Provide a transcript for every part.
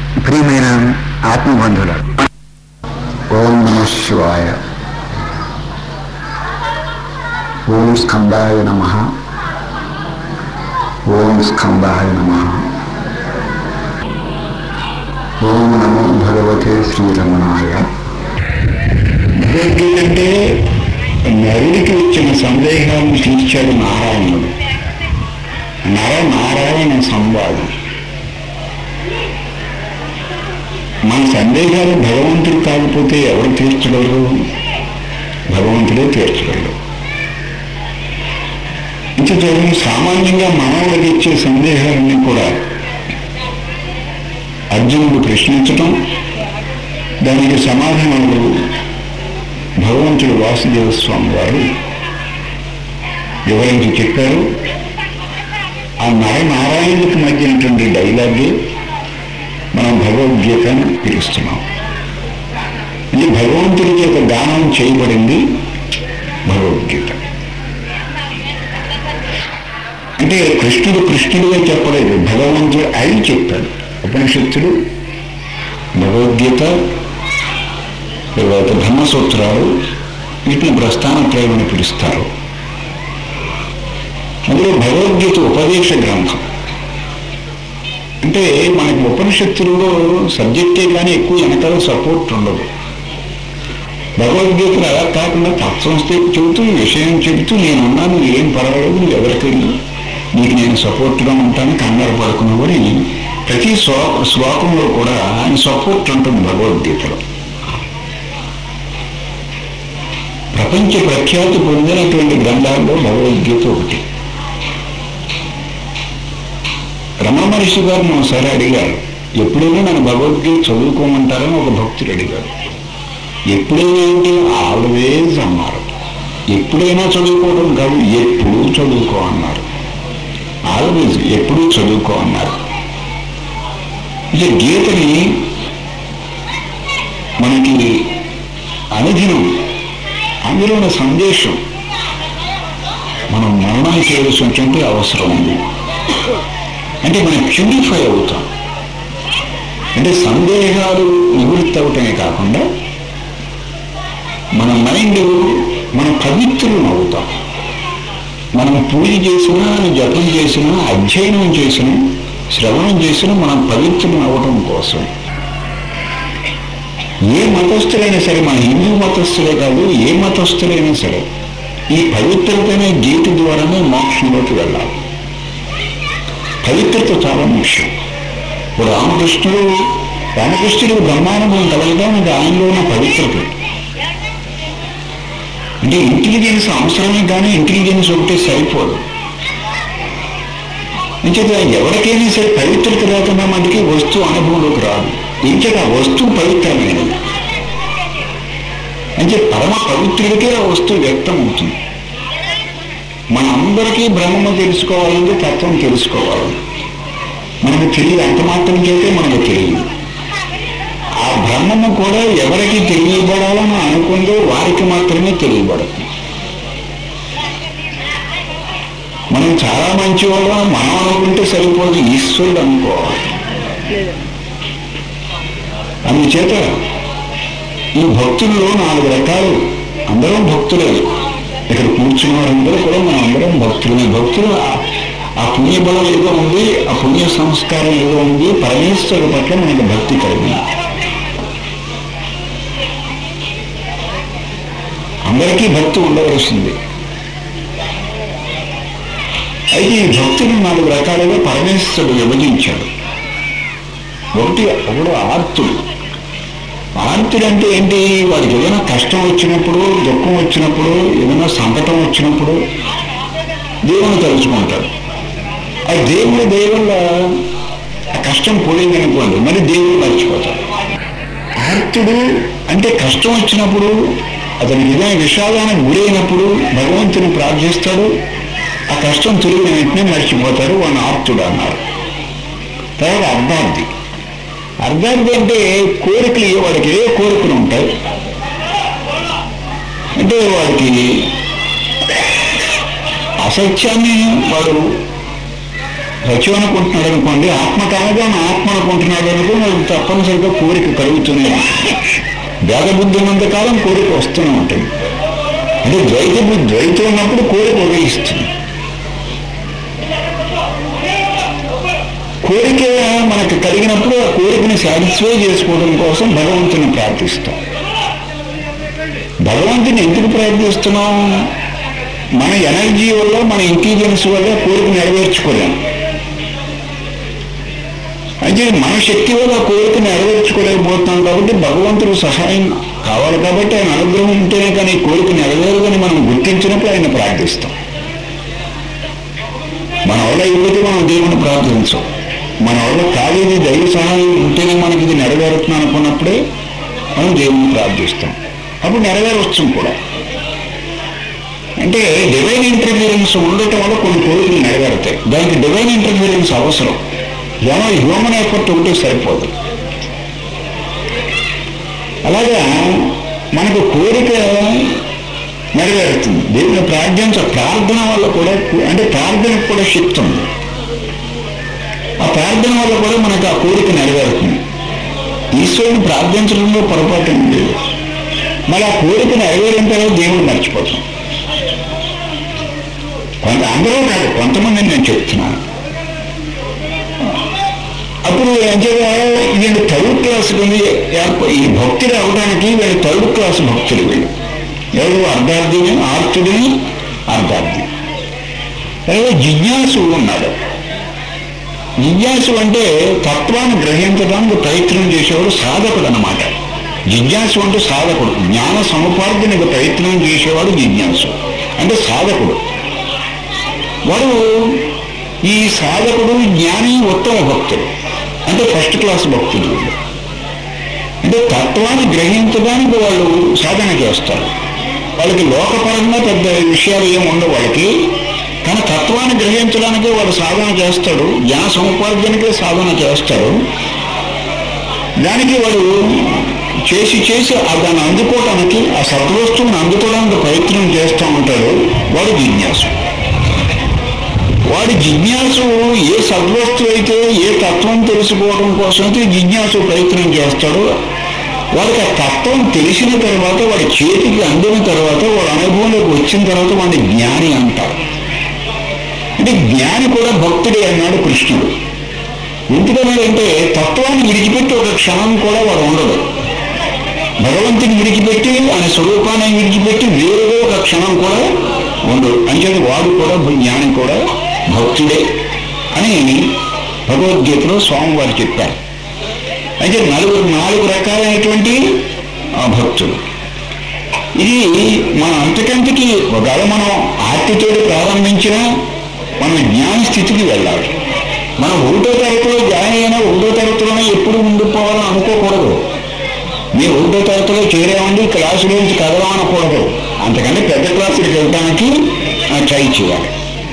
ప్రియమైన ఆత్మబంధువులు ఓం నమ శివాయ ఓం స్కందాయ నమ ఓం స్కందాయ నమ ఓం నమో భగవతే శ్రీరమణాయ భగవద్గీత అంటే నరుడికి వచ్చిన సందేహాలను తీర్చాడు నారాయణుడు నర నారాయణ సంవాదం మన సందేహాలు భగవంతుడు కాకపోతే ఎవరు తీర్చగలరు భగవంతుడే తీర్చగలరు ఇంత సామాన్యంగా మానవుడికి ఇచ్చే సందేహాలన్నీ కూడా అర్జునుడు ప్రశ్నించటం దానికి సమాధానాలు భగవంతుడు వాసుదేవ స్వామి వారు వివరించి చెప్పారు ఆ నరనారాయణుడికి మధ్య ఉన్నటువంటి డైలాగే మనం భగవద్గీత అని పిలుస్తున్నాం ఇది భగవంతుడి చేత గానం చేయబడింది భగవద్గీత అంటే కృష్ణుడు కృష్ణుడిగా చెప్పలేదు భగవంతుడు అయి చెప్పాడు ఉపనిషత్తుడు భగవద్గీత తర్వాత బ్రహ్మసూత్రాలు వీటిని ప్రస్థానత్రయం అని పిలుస్తారు అందులో భగవద్గీత ఉపదేశ గ్రంథం అంటే మనకి ఉపనిషత్తుల్లో సబ్జెక్టే కానీ ఎక్కువ వెనకాల సపోర్ట్ ఉండదు భగవద్గీతలు అలా కాకుండా తత్వం చెబుతూ విషయం చెబుతూ నేనున్నాను ఏం పర్వాలేదు నువ్వు ఎవరికి వెళ్ళు నీకు నేను సపోర్ట్గా ఉంటాను కంగారు పడుకున్నావు అని ప్రతి శ్లో శ్లోకంలో కూడా ఆయన సపోర్ట్ ఉంటుంది భగవద్గీతలో ప్రపంచ ప్రఖ్యాతి పొందినటువంటి గ్రంథాల్లో భగవద్గీత ఒకటి రమణ మహర్షి గారిని ఒకసారి అడిగారు ఎప్పుడైనా నన్ను భగవద్గీత చదువుకోమంటారని ఒక భక్తుడు అడిగారు ఎప్పుడైనా ఏంటి ఆల్వేజ్ అన్నారు ఎప్పుడైనా చదువుకోవడం కాదు ఎప్పుడు చదువుకో అన్నారు ఆల్వేజ్ ఎప్పుడు చదువుకో అన్నారు ఇక గీతని మనకి అనుదినం అందులో ఉన్న సందేశం మనం మరణం చేయాల్సినటువంటి అవసరం ఉంది అంటే మనం ప్యూరిఫై అవుతాం అంటే సందేహాలు నివృత్తి అవటమే కాకుండా మన మైండ్ మనం పవిత్రులం అవుతాం మనం పూజ చేసినా జపం చేసినా అధ్యయనం చేసినా శ్రవణం చేసినా మనం పవిత్రులం అవటం కోసం ఏ మతస్థులైనా సరే మన హిందూ మతస్థులే కాదు ఏ మతస్థులైనా సరే ఈ పవిత్రతనే గీత ద్వారానే మోక్షంలోకి వెళ్ళాలి పవిత్రత చాలా ముఖ్యం ఇప్పుడు రామకృష్ణుడు రామకృష్ణుడు బ్రహ్మానుభవం కలగడానికి ఆయనలో ఉన్న పవిత్రత అంటే ఇంటెలిజెన్స్ అవసరమే కానీ ఇంటెలిజెన్స్ ఒకటే సరిపోదు ఇంచేత ఎవరికైనా సరే పవిత్రత లేకుండా మనకి వస్తువు అనుభవంలోకి రాదు ఇంచేత ఆ వస్తువు పవిత్రమైనది అంటే పరమ పవిత్రుడికే ఆ వస్తువు వ్యక్తం అవుతుంది మన అందరికీ బ్రహ్మము తెలుసుకోవాలంటే తత్వం తెలుసుకోవాలి మనకు తెలియదు అంత మాత్రం చేస్తే మనకు తెలియదు ఆ బ్రహ్మము కూడా ఎవరికి తెలియబడాలని అనుకుందో వారికి మాత్రమే తెలియబడుతుంది మనం చాలా మంచి వాళ్ళం మనం అనుకుంటే సరిపోదు ఈశ్వరుడు అనుకోవాలి అందుచేత ఈ భక్తుల్లో నాలుగు రకాలు అందరం భక్తులే ఇక్కడ కూర్చున్న వారందరూ కూడా మనం అందరం భక్తులు ఈ భక్తులు ఆ పుణ్యబలం ఏదో ఉంది ఆ పుణ్య సంస్కారం ఏదో ఉంది పరమేశ్వరుడు పట్ల మనకి భక్తి కలిగింది అందరికీ భక్తి ఉండవలసింది అయితే ఈ భక్తులు నాలుగు రకాలుగా పరమేశ్వరుడు విభజించాడు ఒకటి ఒకడు ఆర్తుడు ఆర్తుడు అంటే ఏంటి వాడికి ఏదైనా కష్టం వచ్చినప్పుడు దుఃఖం వచ్చినప్పుడు ఏదైనా సంకటం వచ్చినప్పుడు దేవుని తలుచుకుంటాడు ఆ దేవుడి దేవుళ్ళ ఆ కష్టం పోయిందనుకోండి మరి దేవుడు మర్చిపోతాడు ఆర్తుడు అంటే కష్టం వచ్చినప్పుడు అతనికి ఏదైనా విషాదానికి గురైనప్పుడు భగవంతుని ప్రార్థిస్తాడు ఆ కష్టం తిరిగిన వెంటనే మర్చిపోతాడు వాడిని ఆర్తుడు అన్నారు తర్వాత అర్ధార్థి అర్ధార్థి అంటే కోరికలు వాడికి ఏ కోరికలు ఉంటాయి అంటే వాడికి అసత్యాన్ని వాడు సత్యం అనుకుంటున్నాడు అనుకోండి ఆత్మ కాగా ఆత్మ అనుకుంటున్నాడు అనుకోండి అది తప్పనిసరిగా కోరిక కలుగుతూనే ఉంటుంది. భేద బుద్ధి ఉన్నంత కాలం కోరిక వస్తూనే ఉంటుంది అంటే ద్వైత బుద్ధి ద్వైతం ఉన్నప్పుడు కోరిక ఉదయిస్తుంది కోరిక మనకు కలిగినప్పుడు ఆ కోరికని సాటిస్ఫై చేసుకోవడం కోసం భగవంతుని ప్రార్థిస్తాం భగవంతుని ఎందుకు ప్రార్థిస్తున్నాం మన ఎనర్జీ వల్ల మన ఇంటెలిజెన్స్ వల్ల కోరిక నెరవేర్చుకోలేం అయితే మన శక్తి వల్ల కోరిక నెరవేర్చుకోలేకపోతున్నాం కాబట్టి భగవంతుడు సహాయం కావాలి కాబట్టి ఆయన అనుగ్రహం ఉంటేనే కానీ ఈ కోరిక నెరవేరుదని మనం గుర్తించినప్పుడు ఆయన ప్రార్థిస్తాం మన వల్ల ఇవ్వతే మనం దేవుని ప్రార్థించం మన వల్ల కాలేది దైవ సహాయం ఉంటేనే మనకి ఇది నెరవేరుతుంది అనుకున్నప్పుడే మనం దేవుని ప్రార్థిస్తాం అప్పుడు నెరవేరవచ్చు కూడా అంటే డివైన్ ఇంటర్ఫీరెన్స్ ఉండటం వల్ల కొన్ని కోరికలు నెరవేరుతాయి దానికి డివైన్ ఇంటర్ఫీరెన్స్ అవసరం ఏమో హ్యూమన్ ఎఫర్ట్ ఉంటే సరిపోదు అలాగా మనకు కోరిక నెరవేరుతుంది దేవుని ప్రార్థించ ప్రార్థన వల్ల కూడా అంటే ప్రార్థనకు కూడా శక్తి ఉంది ఆ ప్రార్థన వల్ల కూడా మనకు ఆ కోరిక నెరవేరుతుంది ఈశ్వరుని ప్రార్థించడంలో పొరపాటు ఏం లేదు మరి ఆ కోరిక నెరవేరిన తర్వాత దేవుడు మర్చిపోతాం కొంత అందరూ కాదు కొంతమంది నేను చెప్తున్నాను అప్పుడు ఎంతగా వీళ్ళు థర్డ్ క్లాస్ కింద ఏర్ప- ఈ భక్తులు అవడానికి వీళ్ళు థర్డ్ క్లాస్ భక్తులు వీళ్ళు ఎవరు అర్ధార్థిని ఆర్తుడిని అర్ధార్థి అలాగే జిజ్ఞాసు ఉన్నాడు జిజ్ఞాసు అంటే తత్వాన్ని గ్రహించడానికి ప్రయత్నం చేసేవాడు సాధకుడు అనమాట జిజ్ఞాసు అంటే సాధకుడు జ్ఞాన సముపార్జనకు ప్రయత్నం చేసేవాడు జిజ్ఞాసు అంటే సాధకుడు వాడు ఈ సాధకుడు జ్ఞాని ఉత్తమ భక్తుడు అంటే ఫస్ట్ క్లాస్ భక్తుడు వీళ్ళు. అంటే తత్వాన్ని గ్రహించడానికి వాళ్ళు సాధన చేస్తారు వాళ్ళకి లోకపరంగా పెద్ద విషయాలు ఏమి ఉండవు వాళ్ళకి కానీ తత్వాన్ని గ్రహించడానికి వాడు సాధన చేస్తాడు జ్ఞాన సముపార్జనకే సాధన చేస్తాడు దానికి వాడు చేసి చేసి ఆ దాన్ని అందుకోవటానికి ఆ సద్వస్తువుని అందుకోవడానికి ప్రయత్నం చేస్తూ ఉంటాడు వాడు జిజ్ఞాసు వాడి జిజ్ఞాసు ఏ సద్వస్తు అయితే ఏ తత్వం తెలుసుకోవడం కోసం అయితే జిజ్ఞాసు ప్రయత్నం చేస్తాడో వాడికి ఆ తత్వం తెలిసిన తర్వాత వాడి చేతికి అందిన తర్వాత వాడి అనుభవంలోకి వచ్చిన తర్వాత వాడిని జ్ఞాని అంటారు అంటే జ్ఞాని కూడా భక్తుడే అన్నాడు కృష్ణుడు ఎందుకన్నాడంటే తత్వాన్ని విడిచిపెట్టి ఒక క్షణం కూడా వాడు ఉండడు భగవంతుని విడిచిపెట్టి ఆయన స్వరూపాన్ని విడిచిపెట్టి వేరుగా ఒక క్షణం కూడా ఉండడు అంచేది వాడు కూడా జ్ఞాని కూడా భక్తుడే అని భగవద్గీతలో స్వామివారు చెప్పారు అయితే నలుగురు నాలుగు రకాలైనటువంటి ఆ, భక్తులు ఇది మన అంతకంతకి ఒకవేళ మనం ఆర్తితోటి ప్రారంభించినా మనం జ్ఞాన స్థితికి వెళ్ళాలి మనం ఒకటో తరగతిలో జాయిన్ అయినా ఒకటో తరగతిలోనే ఎప్పుడు ఉండిపోవాలని అనుకోకూడదు మేము ఒకటో తరగతిలో చేరామండి క్లాసులో నుంచి కదలమనకూడదు అంతకంటే పెద్ద క్లాసులకు వెళ్ళడానికి ట్రై చేయాలి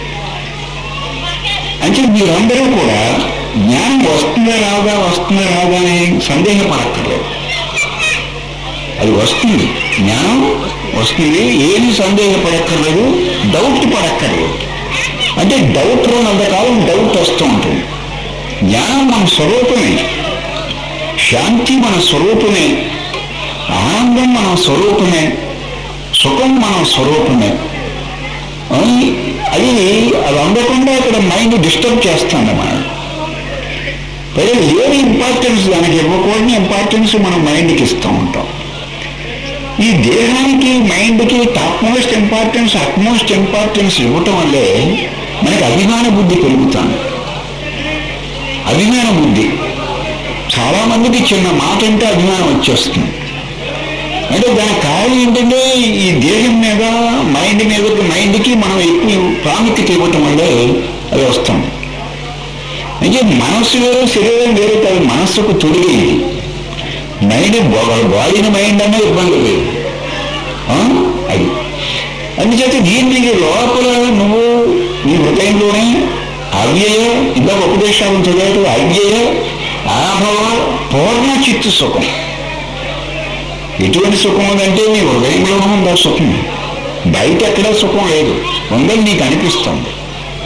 అంటే మీరందరూ కూడా జ్ఞానం వస్తుందా రాదా వస్తుందా రాదా అని సందేహపడక్కర్లేదు అది వస్తుంది జ్ఞానం వస్తుంది ఏమి సందేహపడక్కర్లేదు డౌట్ పడక్కర్లేదు అంటే డౌట్ ఉన్నంతకాలం డౌట్ వస్తూ ఉంటుంది జ్ఞానం మన స్వరూపమే శాంతి మన స్వరూపమే ఆనందం మన స్వరూపమే సుఖం మన స్వరూపమే అని అది అది అందకుండా ఇక్కడ మైండ్ డిస్టర్బ్ చేస్తుంది మనం పైగా లేని ఇంపార్టెన్స్ దానికి ఇవ్వకూడని ఇంపార్టెన్స్ మనం మైండ్కి ఇస్తూ ఉంటాం ఈ దేహానికి మైండ్కి top most importance utmost importance ఇవ్వటం వల్లే మనకి అభిమాన బుద్ధి పెరుగుతుంది అభిమాన బుద్ధి చాలా మందికి చిన్న మాట అంటే అభిమానం వచ్చేస్తుంది అంటే దానికి కారణం ఏంటంటే ఈ దేహం మీద మైండ్ మీద మైండ్కి మనం ఎక్కువ ప్రాముఖ్యత ఇవ్వటం వల్లే అది వస్తుంది అంటే మనస్సు వేరు శరీరం వేరు కాదు మనస్సుకు తొలిగి మైండ్ బాడీని మైండ్ అన్న ఇబ్బంది లేదు ఆ? అది అందుచేత దీన్ని లోపల నువ్వు నీ హృదయంలోనే అవ్యయ ఇందాక ఉపదేశాలను చదివాడు అవ్యయ ఆభవ పూర్ణ చిత్తు సుఖం ఎటువంటి సుఖం ఉందంటే నీ హృదయంలోనూ ఉందా సుఖం బయట ఎక్కడా సుఖం లేదు ఉందని నీకు అనిపిస్తుంది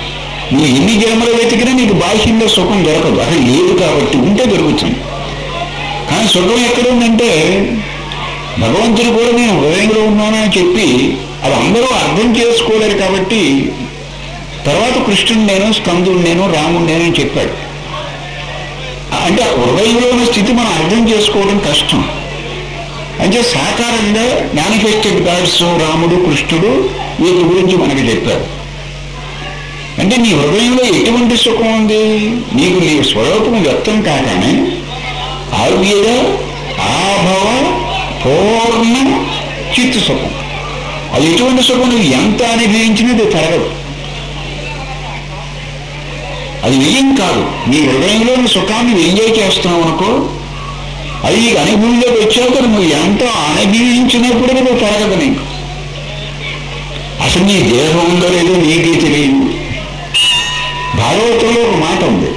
నువ్వు ఎన్ని జన్మలు వెతికినా నీకు బాహ్యంలో సుఖం దొరకదు అసలు లేదు కాబట్టి ఉంటే దొరుకుతుంది కానీ సుఖం ఎక్కడ ఉందంటే భగవంతుడు కూడా నేను హృదయంలో ఉన్నానని చెప్పి అది అందరూ అర్థం చేసుకోలేరు కాబట్టి తర్వాత కృష్ణుడు నేను స్కందుడు నేను రాముడు నేను అని చెప్పాడు అంటే ఆ హృదయంలో ఉన్న స్థితి మనం అర్థం చేసుకోవడం కష్టం అంటే సాకారంగా మేనిఫెస్టెడ్ గాడ్స్ రాముడు కృష్ణుడు వీటి గురించి మనకి చెప్పారు అంటే నీ హృదయంలో ఎటువంటి సుఖం ఉంది నీకు నీ స్వరూపం వ్యక్తం కాగానే ఆవ్యయ ఆభవ పూర్ణ చిత్తు సుఖం అది ఎటువంటి సుఖం నువ్వు ఎంత అనుభవించినది తరగదు అది వ్యయం కాదు నీ హృదయంలోని సుఖాన్ని ఎంజాయ్ చేస్తున్నావు అనుకో అది నీకు అనుభవంలోకి వచ్చాక నువ్వు ఎంత అనుభవించినప్పుడు నువ్వు తరగదు నీకు అసలు నీ దేహం ఉందో లేదో నీకే తెలియదు భాగవతంలో ఒక మాట ఉంది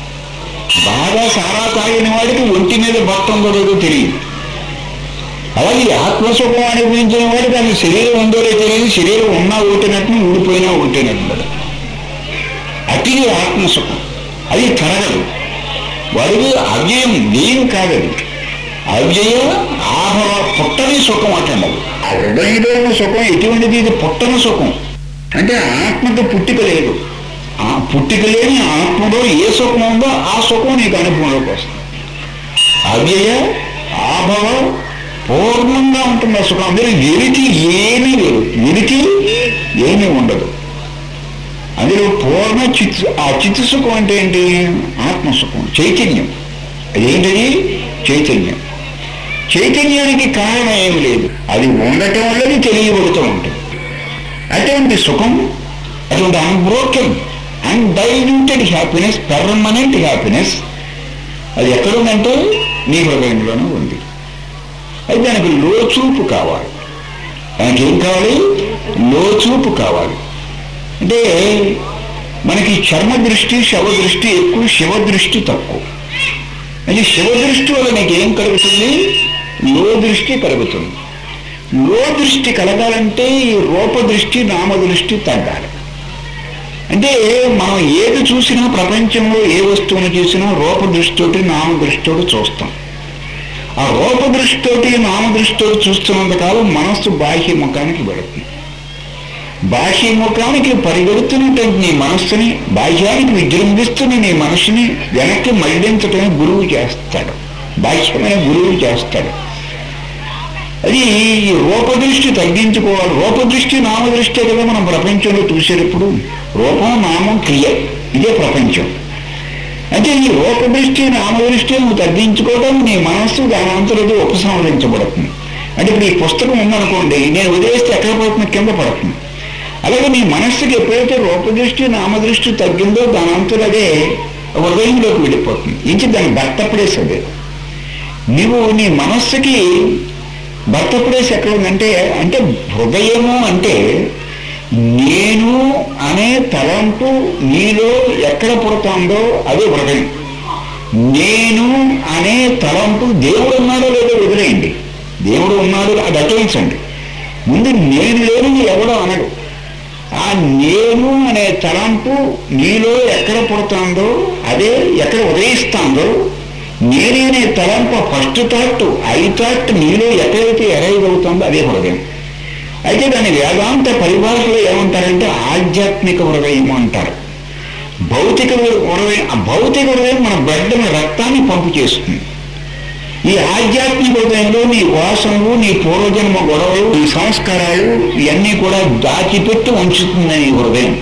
బాగా సారా తాగిన వాడికి ఒంటి మీద భక్త ఉందో లేదో తెలియదు అలాగే ఆత్మసుఖం అనుభవించిన వాడికి అది శరీరం ఉందో లేదో తెలియదు శరీరం ఉన్నా ఉంటేనట్టు ఊడిపోయినా ఉంటేనట్టు అతిది ఆత్మసుఖం అది తరగదు వాడికి అవ్యయం ఏం కాదది అవ్యయ ఆభవ పుట్టని సుఖం అంటాడు ఆ హృదయంలో ఉన్న సుఖం ఎటువంటిది ఇది పుట్టని సుఖం అంటే ఆత్మకు పుట్టిక లేదు ఆ పుట్టిక లేని ఆత్మలో ఏ సుఖం ఉందో ఆ సుఖం నీకు అనుభవంలోకి వస్తుంది అవ్యయ ఆభవ పూర్ణంగా ఉంటుంది ఆ సుఖం అందులో వెలికి ఏమీ లేదు వెలికి ఏమీ ఉండదు అందులో పూర్ణ చిత్తు ఆ చిత్తు సుఖం అంటే ఏంటి ఆత్మసుఖం చైతన్యం అదేంటది చైతన్యం చైతన్యానికి కారణం ఏమి లేదు అది ఉండటం వల్లది తెలియబడుతూ ఉంటుంది అటువంటి సుఖం అటువంటి unbroken undiluted happiness permanent happiness అది ఎక్కడుందంటే నీ హృదయంలోనే ఉంది అయితే దానికి లోచూపు కావాలి దానికి ఏం కావాలి లోచూపు కావాలి అంటే మనకి చర్మ దృష్టి శవ దృష్టి ఎక్కువ శివ దృష్టి తక్కువ అంటే శివ దృష్టి వల్ల నీకు ఏం కలుగుతుంది లో దృష్టి కలుగుతుంది లో దృష్టి కలగాలంటే ఈ రూప దృష్టి నామ దృష్టి తగ్గాలి అంటే మనం ఏది చూసినా ప్రపంచంలో ఏ వస్తువును చూసినా రూప దృష్టితోటి నామ దృష్టితోటి చూస్తాం ఆ రూప దృష్టితోటి నామ దృష్టితోటి చూస్తున్నంత కాలం మనస్సు బాహ్య ముఖానికి వెళుతుంది బాహ్య ముఖానికి పరిగెడుతున్నటువంటి నీ మనస్సుని బాహ్యానికి విజృంభిస్తున్న నీ మనస్సుని వెనక్కి మళ్లించటమే గురువు చేస్తాడు బాహ్యమైన గురువు చేస్తాడు అది ఈ రూపదృష్టి తగ్గించుకోవాలి రూపదృష్టి నామదృష్టి కదా మనం ప్రపంచంలో చూసేటప్పుడు రూపం నామం క్రియ ఇదే ప్రపంచం అంటే ఈ రూపదృష్టి నామదృష్టి నువ్వు తగ్గించుకోవడం నీ మనస్సు దాని అంతలో ఉపసంహరించబడుతుంది అంటే ఇప్పుడు ఈ పుస్తకం ఉందనుకోండి నేను వదిలేస్తే ఎక్కడ పడుతుంది కింద పడుతుంది అలాగే నీ మనస్సుకి ఎప్పుడైతే రూపదృష్టి నామదృష్టి తగ్గిందో దాని అంతలో అదే హృదయంలోకి వెళ్ళిపోతుంది ఇంచి దాని భర్త ప్లేస్ అదే నువ్వు నీ మనస్సుకి భర్త ప్లేస్ ఎక్కడ ఉందంటే అంటే హృదయము అంటే నేను అనే తలంపు నీలో ఎక్కడ పుడుతుందో అదే హృదయం నేను అనే తలంపు దేవుడు ఉన్నాడో లేదో వదిలేయండి దేవుడు ఉన్నాడు అది అటవించండి ముందు నేను లేని ఎవడో అనడు ఆ నేను అనే తలంపు నీలో ఎక్కడ పుడుతుందో అదే ఎక్కడ ఉదయిస్తుందో నేనే తలంపు ఫస్ట్ థాట్ ఐ థాట్ నీలో ఎక్కడైతే ఎరైజ్ అవుతుందో అదే హృదయం అయితే దాని వేదాంత పరిభాషలో ఏమంటారంటే ఆధ్యాత్మిక హృదయం అంటారు భౌతిక హృదయం ఆ భౌతిక హృదయం మన బిడ్డను రక్తాన్ని పంపు చేస్తుంది ఈ ఆధ్యాత్మిక హృదయంలో నీ వాసనలు నీ పూర్వజన్మ గొడవలు నీ సంస్కారాలు ఇవన్నీ కూడా దాచిపెట్టి ఉంచుతుందని ఈ హృదయం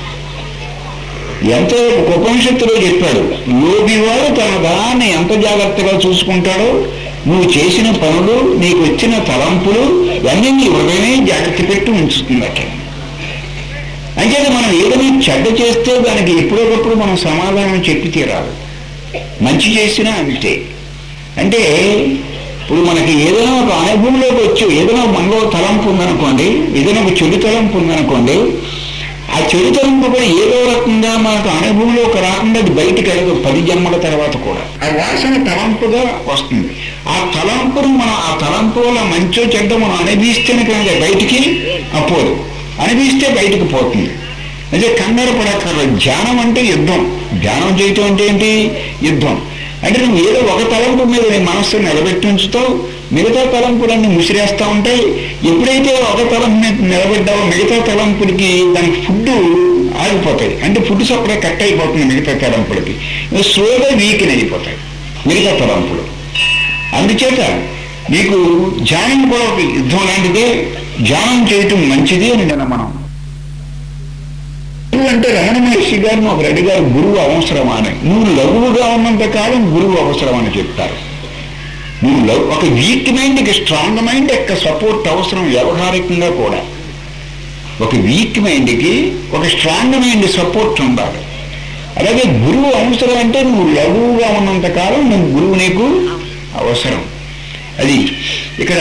ఎంత ఉపనిషత్తులో చెప్పాడు యోగివాడు తన దాన్ని ఎంత జాగ్రత్తగా చూసుకుంటాడో నువ్వు చేసిన పనులు నీకు వచ్చిన తలంపులు ఇవన్నీ నీ హృదయమే జాగ్రత్త పెట్టి ఉంచుతుందట అంటే మనం ఏదైనా చెడ్డ చేస్తే దానికి ఎప్పుడొకప్పుడు మనం సమాధానం చెప్పి తీరాలి మంచి చేసినా అంతే అంటే ఇప్పుడు మనకి ఏదైనా ఒక అనుభవంలోకి వచ్చి ఏదైనా మనలో తలంపు ఉందనుకోండి ఏదైనా ఒక చెడు తలంపు ఉందనుకోండి ఆ చెడు తలంపు కూడా ఏదో రకంగా మనకు అనుభవంలోకి రాకుండా అది బయటికి వెళ్ళదు పది జన్మల తర్వాత కూడా ఆ వాసన తలంపుగా వస్తుంది ఆ తలంపును మనం ఆ తలంపు వల్ల మంచో చెడ్డ మనం అనుభవిస్తేనే కనుక బయటికి అపోదు అనిపిస్తే బయటకు పోతుంది అంటే కంగారు పడక్కర్లేదు ధ్యానం అంటే యుద్ధం ధ్యానం చేయటం అంటే ఏంటి యుద్ధం అంటే నువ్వు ఏదో ఒక తలంపు మీద నీ మనస్సు నిలబెట్టి ఉంచుతావు మిగతా తలంపులన్నీ ముసిరేస్తా ఉంటాయి ఎప్పుడైతే ఒక తలంపు మీద నిలబడ్డావో మిగతా తలంపులకి దానికి ఫుడ్ ఆగిపోతాయి అంటే ఫుడ్ సప్లై కట్ అయిపోతుంది మిగతా తలంపులకి స్లోగా వీకెన్ అయిపోతాయి మిగతా తలంపులు అందుచేత నీకు ధ్యానం కూడా ఒక యుద్ధం లాంటిదే ధ్యానం చేయటం మంచిది అని నిన్న మనం గురువు అంటే రమణ మహర్షి గారిని ఒక రెడ్డి గారు గురువు అవసరమా అని నువ్వు లఘువుగా ఉన్నంత కాలం గురువు అవసరం అని చెప్తారు నువ్వు లఘు- ఒక వీక్ మైండ్కి స్ట్రాంగ్ మైండ్ యొక్క సపోర్ట్ అవసరం వ్యవహారికంగా కూడా ఒక వీక్ మైండ్కి ఒక స్ట్రాంగ్ మైండ్ సపోర్ట్ ఉండాలి అలాగే గురువు అవసరం అంటే నువ్వు లఘువుగా ఉన్నంత కాలం నువ్వు గురువు నీకు అవసరం అది ఇక్కడ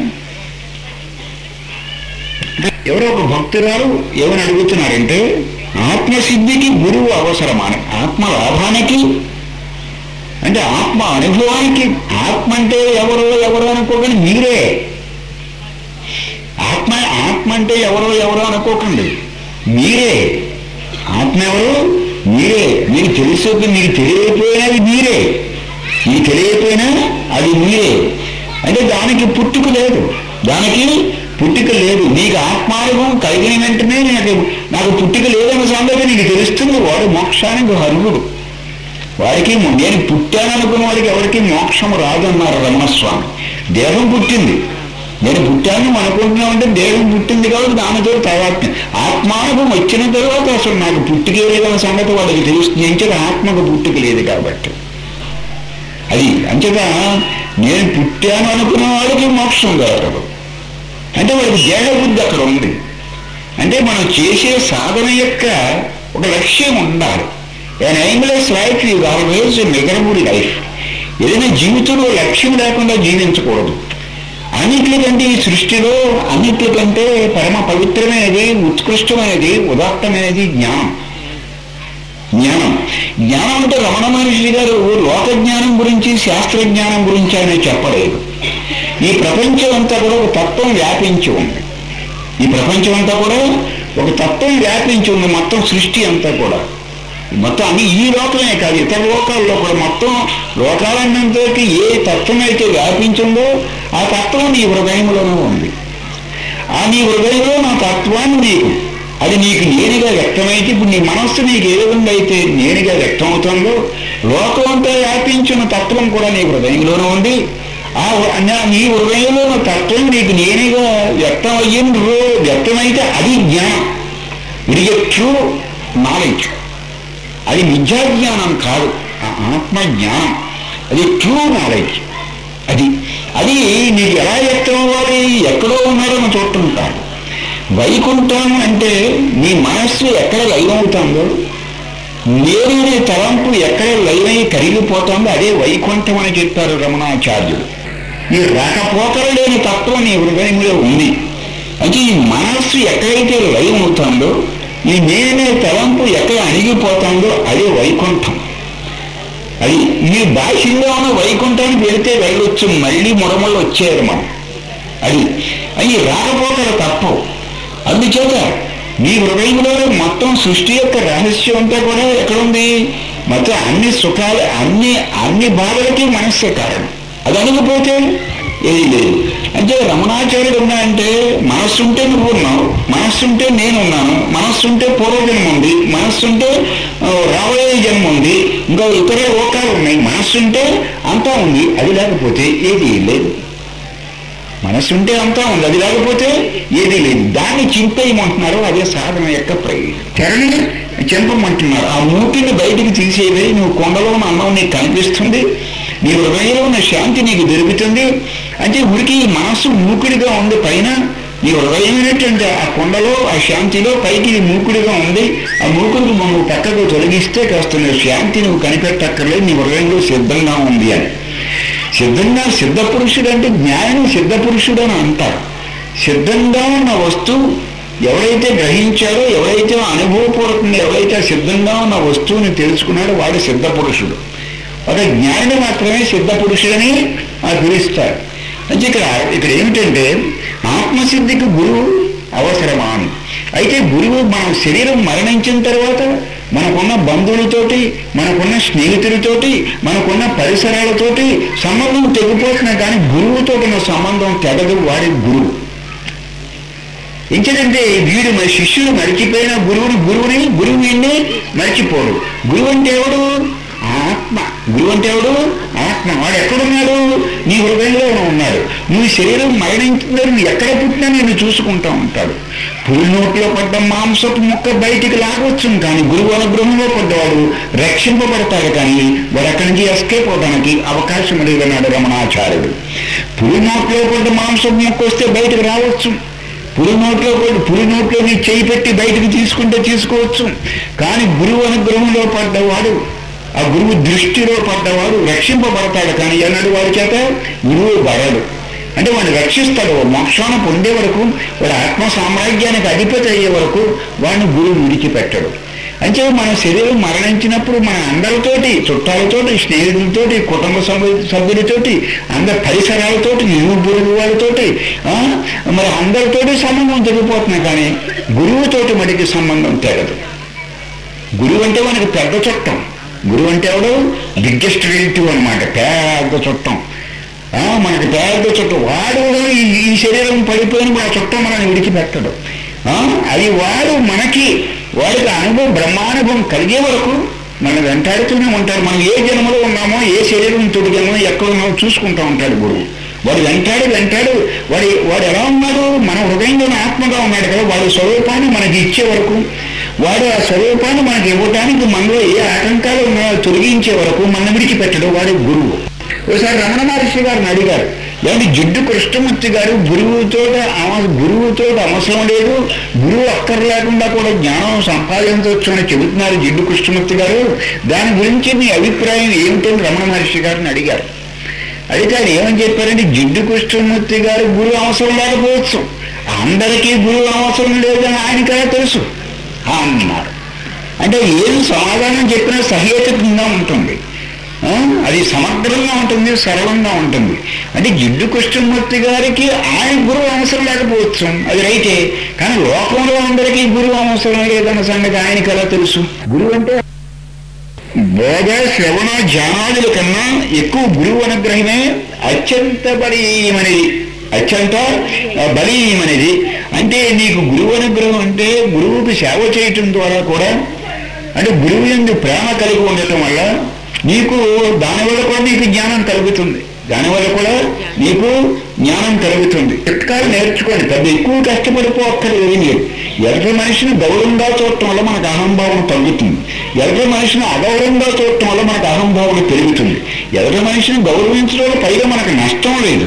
ఎవరో ఒక భక్తురాలు ఏమని అడుగుతున్నారంటే ఆత్మసిద్ధికి గురువు అవసరమా అని ఆత్మ లాభానికి అంటే ఆత్మ అనుభవానికి ఆత్మ అంటే ఎవరో ఎవరో అనుకోకండి మీరే ఆత్మ ఆత్మ అంటే ఎవరో ఎవరో అనుకోకండి మీరే ఆత్మ ఎవరు మీరే మీకు తెలుసు మీకు తెలియకపోయినా అది మీరే మీకు తెలియకపోయినా అది మీరే అంటే దానికి పుట్టుక లేదు దానికి పుట్టుక లేదు నీకు ఆత్మానుభవం కలిగిన వెంటనే నాకు నాకు పుట్టుక లేదన్న సంగతి నీకు తెలుస్తుంది వాడు మోక్షానికి అర్హుడు వాడికి ము- నేను పుట్టాను అనుకున్న వాడికి ఎవరికి మోక్షం రాదన్నారు రమణస్వామి దేహం పుట్టింది నేను పుట్టాను అనుకుంటున్నా అంటే దేహం పుట్టింది కాబట్టి దానితో తర్వాత ఆత్మానుభవం వచ్చిన తర్వాత అసలు నాకు పుట్టుకే లేదన్న సంగతి వాడికి తెలుస్తుంది ఎంచేత ఆత్మకు పుట్టుక లేదు కాబట్టి అది అంచేత నేను పుట్టాను అనుకున్న వాడికి మోక్షం దొరకదు అంటే వాడికి దేహ బుద్ధి అక్కడ ఉంది అంటే మనం చేసే సాధన యొక్క ఒక లక్ష్యం ఉండాలి an aimless life is always miserable life ఏదైనా జీవితంలో లక్ష్యం లేకుండా జీవించకూడదు అన్నిటికంటే ఈ సృష్టిలో అన్నిటికంటే పరమ పవిత్రమైనది ఉత్కృష్టమైనది ఉదాత్తమైనది జ్ఞానం జ్ఞానం జ్ఞానం అంటే రమణ మహర్షి గారు లోక జ్ఞానం గురించి శాస్త్ర జ్ఞానం గురించి ఆయన చెప్పలేదు ఈ ప్రపంచం అంతా కూడా ఒక తత్వం వ్యాపించి ఉంది ఈ ప్రపంచం అంతా కూడా ఒక తత్వం వ్యాపించి ఉంది మొత్తం సృష్టి అంతా కూడా మొత్తం అన్ని ఈ లోకమే కాదు ఇతర లోకాల్లో కూడా మొత్తం లోకాలన్నంతకి ఏ తత్వం అయితే వ్యాపించిందో ఆ తత్వం నీ హృదయంలోనే ఉంది ఆ నీ హృదయంలో నా తత్వాన్ని నీకు అది నీకు నేనుగా వ్యక్తమైతే ఇప్పుడు నీ మనస్సు నీకు ఏ విధంగా అయితే నేనుగా వ్యక్తం అవుతుందో లోకం అంతా వ్యాపించిన తత్వం కూడా నీ హృదయంలోనే ఉంది ఆ నా- నీ హృదయంలో ఉన్న తత్వం నీకు నేనుగా వ్యక్తం అయ్యిన రో- వ్యక్తమైతే అది జ్ఞానం ఇది ట్రూ నాలెడ్జ్ అది విద్యా జ్ఞానం కాదు ఆ ఆత్మ జ్ఞానం అది ట్రూ నాలెడ్జ్ అది అది నీకు ఎలా వ్యక్తం అవ్వాలి ఎక్కడో ఉన్నాడని చూడటం కాదు వైకుంఠం అంటే నీ మనస్సు ఎక్కడ లైవవుతుందో నేనే తలంపు ఎక్కడ లైవై కరిగిపోతుందో అదే వైకుంఠం అని చెప్పారు రమణాచార్యుడు ఈ రాకపోకలు లేని తత్వం నీ హృదయంలో ఉంది అంటే ఈ మనస్సు ఎక్కడైతే లైవ్ అవుతుందో ఈ నేనే తలంపు ఎక్కడ అణిగిపోతుందో అదే వైకుంఠం అది మీ భాషల్లో ఉన్న వైకుంఠానికి వెళితే వెళ్ళొచ్చు మళ్ళీ ముడమలు వచ్చేయారు మనం అది అవి రాకపోకల తప్పవు అందుచేత మీ హృదయంలో మొత్తం సృష్టి యొక్క రహస్యం అంతా కూడా ఎక్కడుంది మొత్తం అన్ని సుఖాలు అన్ని అన్ని బాధలకి మనస్సే కారణం అది అనకపోతే ఏది లేదు అంటే రమణాచార్యుడు ఉన్నాయంటే మనస్సుంటే నువ్వు ఉన్నావు మనస్సుంటే నేనున్నాను మనస్సుంటే పూర్వజన్మ ఉంది మనస్సుంటే ఆ, రాబోయే జన్మ ఉంది ఇంకా ఇతర లోకాలు ఉన్నాయి మనస్సుంటే అంతా ఉంది అది లేకపోతే ఏది లేదు మనస్సుంటే అంతా ఉంది అది లేకపోతే ఏదీ లేదు దాన్ని చింపేయమంటున్నారు అదే సాధన యొక్క ప్రయోజనం తెరని చెంపమంటున్నారు ఆ మూటిని బయటికి తీసేవే నువ్వు కొండలో ఉన్న అన్నం నీకు కనిపిస్తుంది నీ హృదయంలో ఉన్న శాంతి నీకు దొరుకుతుంది అంటే ఉరికి ఈ మనస్సు మూకుడిగా ఉంది పైన నీ హృదయమైనటువంటి ఆ కొండలో ఆ శాంతిలో పైకి ఇది మూకుడిగా ఉంది ఆ మూకుడికి మనం పక్కకు తొలగిస్తే కాస్త నీ శాంతి నువ్వు కనిపెట్టక్కర్లేదు నీ హృదయంలో సిద్ధంగా ఉంది అని సిద్ధంగా సిద్ధ పురుషుడు అంటే జ్ఞాని సిద్ధ పురుషుడు అని అంటారు సిద్ధంగా ఉన్న వస్తువు ఎవరైతే గ్రహించాడో ఎవరైతే అనుభవపూర్వకంగా ఎవరైతే సిద్ధంగా ఉన్న వస్తువుని తెలుసుకున్నాడో వాడు సిద్ధ పురుషుడు ఒక జ్ఞాని మాత్రమే సిద్ధ పురుషుడని ఆ పిలుస్తారు అంటే ఇక్కడ ఇక్కడ ఏమిటంటే ఆత్మసిద్ధికి గురువు అవసరమా అని అయితే గురువు మన శరీరం మరణించిన తర్వాత మనకున్న బంధువులతోటి మనకున్న స్నేహితులతోటి మనకున్న పరిసరాలతోటి సంబంధం తెగిపోతున్నా కానీ గురువుతో ఉన్న సంబంధం తెగదు వాడి గురువు ఇంకేదంటే వీడు మన శిష్యుడు మరిచిపోయిన గురువుని గురువుని గురువు వీడిని మరిచిపోడు గురువు అంటే ఎవడు ఆత్మ గురువు అంటే ఎవడు ఆత్మ వాడు ఎక్కడున్నాడు నీ హృదయంలో ఉన్నాడు నీ శరీరం మరణించిందని నువ్వు ఎక్కడ పుట్టినా నేను చూసుకుంటా ఉంటాడు పులి నోట్లో పడ్డ మాంసపు ముక్క బయటికి లాగొచ్చు కానీ గురువు అనుగ్రహంలో పడ్డవాడు రక్షింపబడతాడు కానీ వాడు అక్కడి నుంచి ఎస్కేప్ అవడానికి అవకాశం లేదన్నాడు రమణాచార్యుడు పులి నోట్లో పడ్డ మాంసపు ముక్క వస్తే బయటకు రావచ్చు పులి నోట్లో కూడా పులి నోట్లో నీ చేయి పెట్టి బయటకు తీసుకుంటే తీసుకోవచ్చు కానీ గురువు అనుగ్రహంలో పడ్డవాడు ఆ గురువు దృష్టిలో పడ్డవాడు రక్షింపబడతాడు కానీ ఎన్నడు వాడి చేత గురువు పడడు అంటే వాడిని రక్షిస్తాడు మోక్షాన్ని పొందే వరకు వాడు ఆత్మ సామ్రాజ్యానికి అధిపతి అయ్యే వరకు వాడిని గురువు విడిచిపెట్టడు అంటే మన శరీరం మరణించినప్పుడు మన అందరితోటి చుట్టాలతోటి స్నేహితులతోటి కుటుంబ సభ్యు సభ్యులతోటి అందరి పరిసరాలతోటి నిరుబురుగు వాళ్ళతోటి ఆ, మరి అందరితోటి సంబంధం తెగిపోతున్నాయి కానీ గురువుతోటి మడికి సంబంధం తెగదు గురువు అంటే మనకి పెద్ద చుట్టం గురువు అంటే ఎవడు బిగ్గెస్ట్ రిలేటివ్ అనమాట పెద్ద చుట్టం ఆ, మనకి పెద్ద చుట్టం వాడు కూడా ఈ ఈ శరీరం పడిపోయిన మన చుట్టం మనల్ని విడిచిపెట్టడు ఆ, అది వాడు మనకి వాడికి అనుభవం బ్రహ్మానుభవం కలిగే వరకు మనం వెంటాడుతూనే ఉంటాడు మనం ఏ జన్మలో ఉన్నామో ఏ శరీరం తొడిగామో ఎక్కడ ఉన్నామో చూసుకుంటూ ఉంటాడు గురువు వాడు వెంటాడు వెంటాడు వాడి వాడు ఎలా ఉన్నాడు మన హృదయంలోని ఆత్మగా ఉన్నాడు కదా వాడి స్వరూపాన్ని మనకి ఇచ్చే వరకు వాడు ఆ స్వరూపాన్ని మనకి ఇవ్వడానికి మనలో ఏ ఆటంకాలు ఉన్నాయో తొలగించే వరకు మన విడిచిపెట్టడు వాడి గురువు ఒకసారి రమణ మహర్షి గారిని అడిగారు ఏమంటే జిడ్డు కృష్ణమూర్తి గారు గురువుతో గురువుతో అవసరం లేదు గురువు అక్కర లేకుండా కూడా జ్ఞానం సంపాదించవచ్చు అని చెబుతున్నారు జిడ్డు కృష్ణమూర్తి గారు దాని గురించి మీ అభిప్రాయం ఏమిటని రమణ మహర్షి గారిని అడిగారు అయితే ఆయన ఏమని చెప్పారంటే జిడ్డు కృష్ణమూర్తి గారు గురువు అవసరం లేకపోవచ్చు అందరికీ గురువు అవసరం లేదని ఆయనకలా తెలుసు అన్నారు అంటే ఏది సమాధానం చెప్పినా సహేతుకంగా ఉంటుంది ఆ, అది సమగ్రంగా ఉంటుంది సరళంగా ఉంటుంది అంటే జిడ్డు కృష్ణమూర్తి గారికి ఆయన గురువు అవసరం లేకపోవచ్చు అది రైతే కానీ లోకంలో అందరికీ గురువు అవసరం లేదన్న సంగతి ఆయనకి ఎలా తెలుసు గురువు అంటే బోధ శ్రవణ జ్ఞానాదుల కన్నా ఎక్కువ గురువు అనుగ్రహమే అత్యంత బలీయమనేది అత్యంత ఆ, బలీయమనేది అంటే నీకు గురువు అనుగ్రహం అంటే గురువుకి సేవ చేయటం ద్వారా కూడా అంటే గురువు ఎందు ప్రేమ కలిగి ఉండటం వల్ల నీకు దానివల్ల కూడా నీకు జ్ఞానం కలుగుతుంది దానివల్ల కూడా నీకు జ్ఞానం కలుగుతుంది చిట్కాలు నేర్చుకోండి పెద్ద ఎక్కువ కష్టపడిపోక్కర్లేదు ఏమీ లేదు ఎర్ర మనిషిని గౌరవంగా చూడటం వల్ల మనకు అహంభావన తగ్గుతుంది ఎర్ర మనిషిని అగౌరవంగా చూడటం వల్ల మనకు అహంభావన పెరుగుతుంది ఎర్ర మనిషిని గౌరవించడం వల్ల పైగా మనకు నష్టం లేదు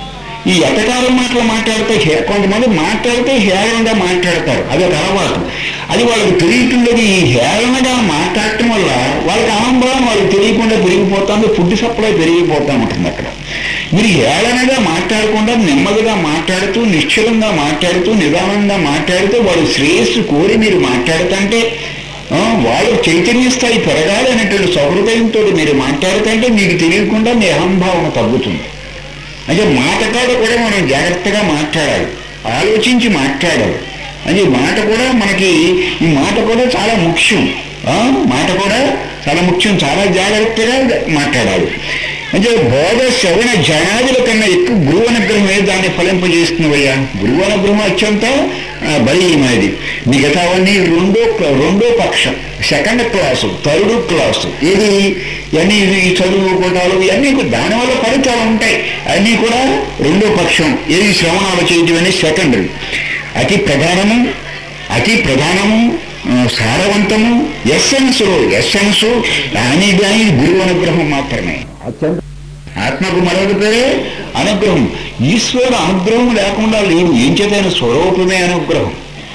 ఈ ఎటకారం మాటలు మాట్లాడితే హే- కొంతమంది మాట్లాడితే హేళనగా మాట్లాడతారు అది ఒక అలవాటు అది వాళ్ళకి తెలియకుండా ఈ హేళనగా మాట్లాడటం వల్ల వాళ్ళకి అహంభావం వాళ్ళకి తెలియకుండా పెరిగిపోతుంది ఫుడ్ సప్లై పెరిగిపోతూ ఉంటుంది అక్కడ మీరు హేళనగా మాట్లాడకుండా నెమ్మదిగా మాట్లాడుతూ నిశ్చలంగా మాట్లాడుతూ నిదానంగా మాట్లాడితే వాళ్ళు శ్రేయస్సు కోరి మీరు మాట్లాడుతుంటే ఆ, వాళ్ళు చైతన్య స్థాయి పెరగాలి అనేటువంటి సహృదయంతో మీరు మాట్లాడుతుంటే మీకు తెలియకుండా మీ అహంభావన తగ్గుతుంది అంటే మాటకాడ కూడా మనం జాగ్రత్తగా మాట్లాడాలి ఆలోచించి మాట్లాడాలి అంటే ఈ మాట కూడా మనకి ఈ మాట కూడా చాలా ముఖ్యం ఆ, మాట కూడా చాలా ముఖ్యం చాలా జాగ్రత్తగా మాట్లాడాలి అంటే బోధ శ్రవణ జనాదుల కన్నా ఎక్కువ గురువు అనుగ్రహమే దాన్ని ఫలింపజేస్తున్నవయ్యా గురువు అనుగ్రహం అత్యంత ఆ, బలీయమైనది మిగతావన్నీ రెండో రెండో పక్షం సెకండ్ క్లాసు థర్డ్ క్లాసు ఇది ఇవన్నీ ఈ చదువు కోటాలు ఇవన్నీ కూడా దానివల్ల ఫలితాలు ఉంటాయి అన్నీ కూడా రెండో పక్షం ఏది శ్రవణాలు చేయటం అనేది సెకండరీ అతి ప్రధానము అతి ప్రధానము ఆ, సారవంతము ఎస్సెన్స్ ఎస్సెన్స్ దాని దాని గురువు అనుగ్రహం మాత్రమే అత్యంత ఆత్మకు మరొక పేరే అనుగ్రహం ఈశ్వరుడు అనుగ్రహం లేకుండా లేడు ఏం చేతైన స్వరూపమే అనుగ్రహం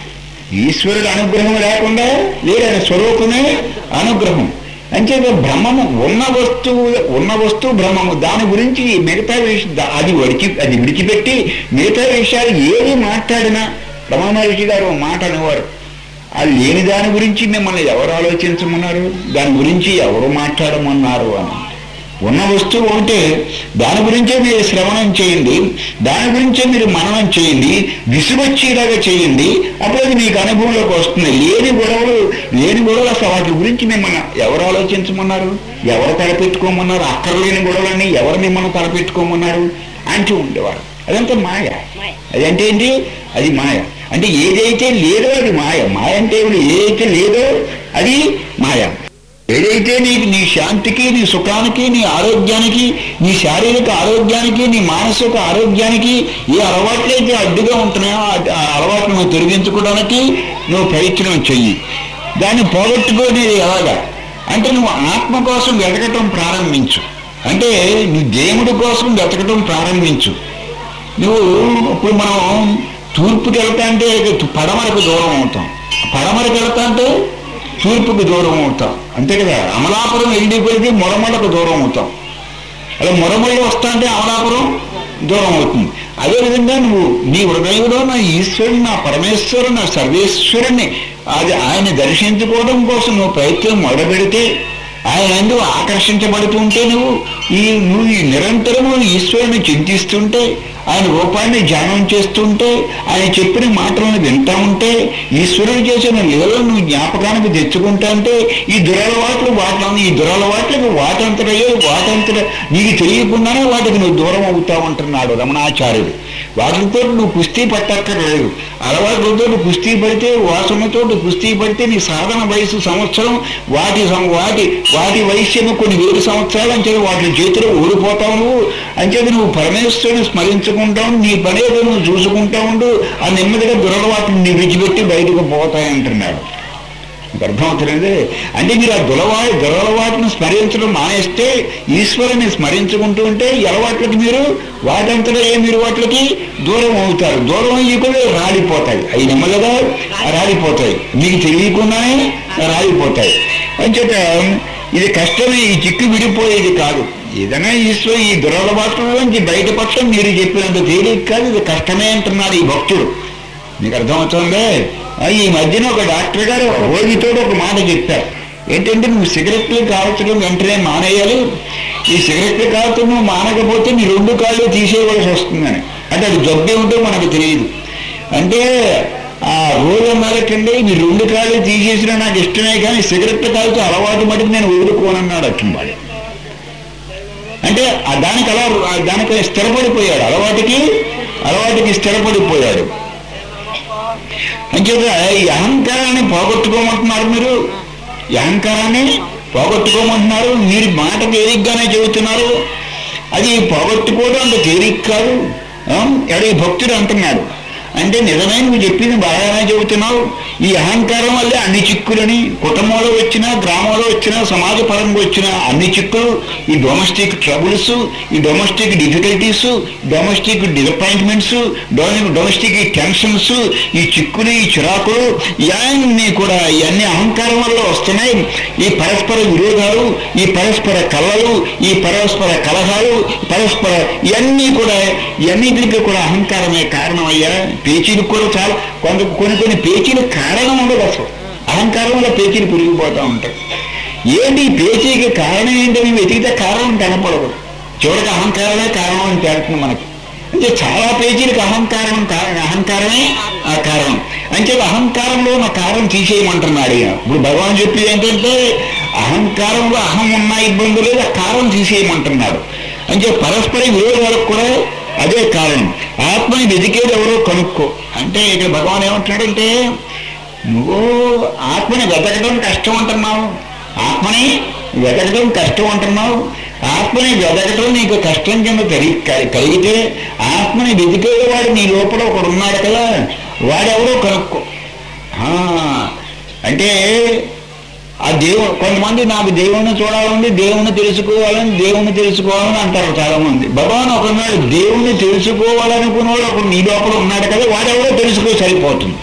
ఈశ్వరుడు అనుగ్రహం లేకుండా లేడైన స్వరూపమే అనుగ్రహం అంచేత బ్రహ్మము ఉన్న వస్తువు ఉన్న వస్తువు బ్రహ్మము దాని గురించి మిగతా విష దా- అది వడిచి అది విడిచిపెట్టి మిగతా విషయాలు ఏది మాట్లాడినా రమణ మహర్షి గారు ఓ మాట అనేవారు ఆ లేని దాని గురించి మిమ్మల్ని ఎవరు ఆలోచించమన్నారు దాని గురించి ఎవరు మాట్లాడమన్నారు అని ఉన్న వస్తువు ఒకటే దాని గురించే మీరు శ్రవణం చేయండి దాని గురించే మీరు మననం చేయండి విసుగొచ్చేలాగా చేయండి అప్పుడు అది మీకు అనుభవంలోకి వస్తుంది లేని గొడవలు లేని గొడవలు అసలు వాటి గురించి మిమ్మల్ని ఎవరు ఆలోచించమన్నారు ఎవరు తలపెట్టుకోమన్నారు అక్కర్లేని గొడవలన్నీ ఎవరు మిమ్మల్ని తలపెట్టుకోమన్నారు అంటూ ఉండేవారు అదంతా మాయ అదంటే ఏంటి అది మాయ అంటే ఏదైతే లేదో అది మాయ మాయ అంటే ఏమిటి? ఏదైతే లేదో అది మాయ ఏదైతే నీకు నీ శాంతికి నీ సుఖానికి నీ ఆరోగ్యానికి నీ శారీరక ఆరోగ్యానికి నీ మానసిక ఆరోగ్యానికి ఏ అలవాట్లయితే అడ్డుగా ఉంటున్నాయో ఆ- ఆ అలవాట్లు నువ్వు తొలగించుకోవడానికి నువ్వు ప్రయత్నం చెయ్యి దాన్ని పోగొట్టుకునేది ఎలాగా అంటే నువ్వు ఆత్మ కోసం వెతకటం ప్రారంభించు అంటే నీ దేవుడి కోసం వెతకటం ప్రారంభించు నువ్వు ఇప్పుడు మనం తూర్పుకి వెళ్తా అంటే పడమరకు దూరం అవుతాం పడమరకు వెళ్తా అంటే తూర్పుకి దూరం అవుతాం అంతే కదా అమలాపురం వెళ్ళిపోయితే మొరమలకు దూరం అవుతాం అలా మొరమల్లి వస్తా అంటే అమలాపురం దూరం అవుతుంది అదేవిధంగా నువ్వు నీ హృదయంలో నా ఈశ్వరుని నా పరమేశ్వరుని నా సర్వేశ్వరుని అది ఆయన దర్శించుకోవడం కోసం నువ్వు ప్రయత్నం మొదలుపెడితే ఆయన ఎందుకు ఆకర్షించబడుతుంటే నువ్వు ఈ నువ్వు ఈ నిరంతరము ఈశ్వరుని చింతిస్తుంటే ఆయన రూపాన్ని ధ్యానం చేస్తుంటే ఆయన చెప్పిన మాటలను వింటా ఉంటే ఈశ్వరుడు చేసిన లీలను నువ్వు జ్ఞాపకానికి తెచ్చుకుంటా అంటే ఈ దురలవాట్లు వాటిని ఈ దురలవాట్లకు వాటంతటయే వాటంతట నీకు తెలియకుండానే వాటికి నువ్వు దూరం అవుతావు అంటున్నాడు రమణాచార్యుడు వాటితో నువ్వు కుస్తీ పట్టక్కర్లేదు అలవాట్లతో నువ్వు కుస్తీ పడితే వాసనతో కుస్తీ పడితే నీ సాధన వయసు సంవత్సరం వాటి సం- వాటి వాటి వయస్సును కొన్ని వేలు సంవత్సరాలు అంచేది వాటి చేతిలో ఓడిపోతావు నువ్వు అంచేది నువ్వు పరమేశ్వరుని స్మరించుకుంటావు నీ పనేదో నువ్వు చూసుకుంటా ఉండు ఆ నెమ్మదిగా దురలవాటిని నీ విడిచిపెట్టి బయటకు పోతాయంటున్నాడు మీకు అర్థమవుతుంది అంటే మీరు ఆ దులవా దురలవాటిని స్మరించడం మానేస్తే ఈశ్వరుని స్మరించుకుంటూ ఉంటే ఈ అలవాట్లకి మీరు వాటంతటా ఏ మీరు వాటికి దూరం అవుతారు దూరం అయ్యి రాలిపోతాయి అవి నెమ్మదిగా రాలిపోతాయి మీకు తెలియకుండానే రాలిపోతాయి అంచేత ఇది కష్టమే ఈ చిక్కు విడిపోయేది కాదు ఏదైనా ఈశ్వరు ఈ దురలవాట్లలోంచి బయటపడటం మీరు చెప్పినంత తేలిక కాదు ఇది కష్టమే అంటున్నాడు ఈ భక్తుడు నీకు అర్థమవుతుందే ఆ, ఈ మధ్యన ఒక డాక్టర్ గారు ఒక రోగితో ఒక మాట చెప్పారు ఏంటంటే నువ్వు సిగరెట్లు కాల్చడం వెంటనే మానేయాలి ఈ సిగరెట్లు కాల్చడం నువ్వు మానకపోతే నీ రెండు కాళ్ళు తీసేయవలసి వస్తుందని అంటే అది జబ్బు ఏమిటో మనకు తెలియదు అంటే ఆ రోజు అన్నారటండి మీ రెండు కాళ్ళు తీసేసినా నాకు ఇష్టమే కానీ సిగరెట్ కాల్చి అలవాటు మటుకు నేను వదులుకోనన్నాడు అచ్చుంబాడి అంటే ఆ దానికి అలా ఆ దానికి స్థిరపడిపోయాడు అలవాటుకి అలవాటుకి స్థిరపడిపోయాడు అంచేత ఈ అహంకారాన్ని పోగొట్టుకోమంటున్నారు మీరు ఈ అహంకారాన్ని పోగొట్టుకోమంటున్నారు మీరు మాట తేలిగ్గానే చెబుతున్నారు అది పోగొట్టుకోవడం అంత తేలిక కాదు ఆ? ఎడ ఈ భక్తుడు అంటున్నాడు అంటే నిజమే నువ్వు చెప్పింది బాగానే చెబుతున్నావు ఈ అహంకారం వల్లే అన్ని చిక్కులని కుటుంబంలో వచ్చినా గ్రామంలో వచ్చినా సమాజ పరంగా వచ్చిన అన్ని చిక్కులు ఈ డొమెస్టిక్ ట్రబుల్స్ ఈ domestic difficulties domestic disappointments domestic tensions ఈ చిక్కులు ఈ చిరాకులు ఇవన్నీ కూడా ఇవన్నీ అహంకారం వల్ల వస్తున్నాయి ఈ పరస్పర విరోధాలు ఈ పరస్పర కళలు ఈ పరస్పర కలహాలు పరస్పర ఇవన్నీ కూడా ఇవన్నిటికి కూడా అహంకారమే కారణం అయ్యా పేచీలకు కూడా చాలా కొంత కొన్ని కొన్ని పేచీలకు కారణం ఉండదు అసలు అహంకారం వల్ల పేచీలు పెరిగిపోతూ ఉంటాయి ఏంటి ఈ పేచీకి కారణం ఏంటని వెతికితే కారణం కనపడదు చివరికి అహంకారమే కారణం అని తేలుతుంది మనకు అంటే చాలా పేజీలకు అహంకారం కా- అహంకారమే ఆ కారణం అంటే అహంకారంలో ఉన్న కారణం తీసేయమంటున్నాడు ఈయన. ఇప్పుడు భగవాన్ చెప్పేది ఏంటంటే అహంకారంలో అహం ఉన్న ఇబ్బంది లేదు ఆ కారణం తీసేయమంటున్నాడు అంటే పరస్పర విరోధాలకు కూడా అదే కారణం ఆత్మని వెతికేది ఎవరో కనుక్కో అంటే ఇక్కడ భగవాన్ ఏమంటున్నాడంటే నువ్వు ఆత్మని వెతకడం కష్టం అంటున్నావు ఆత్మని వెతకడం కష్టం అంటున్నావు ఆత్మని వెతకడం నీకు కష్టం కింద కలిగి కలిగితే ఆత్మని వెతికేవాడు నీ లోపల ఒకడు ఉన్నాడు కదా వాడెవరో కనుక్కో ఆ, అంటే ఆ దేవుడు కొంతమంది నాకు దేవుణ్ణి చూడాలని దేవుణ్ణి తెలుసుకోవాలని దేవుణ్ణి తెలుసుకోవాలని అంటారు చాలా మంది భగవాన్ ఒకనాడు దేవుణ్ణి తెలుసుకోవాలనుకున్నవాడు ఒకడు నీ లోపల ఉన్నాడు కదా వాడెవరో తెలుసుకో సరిపోతుంది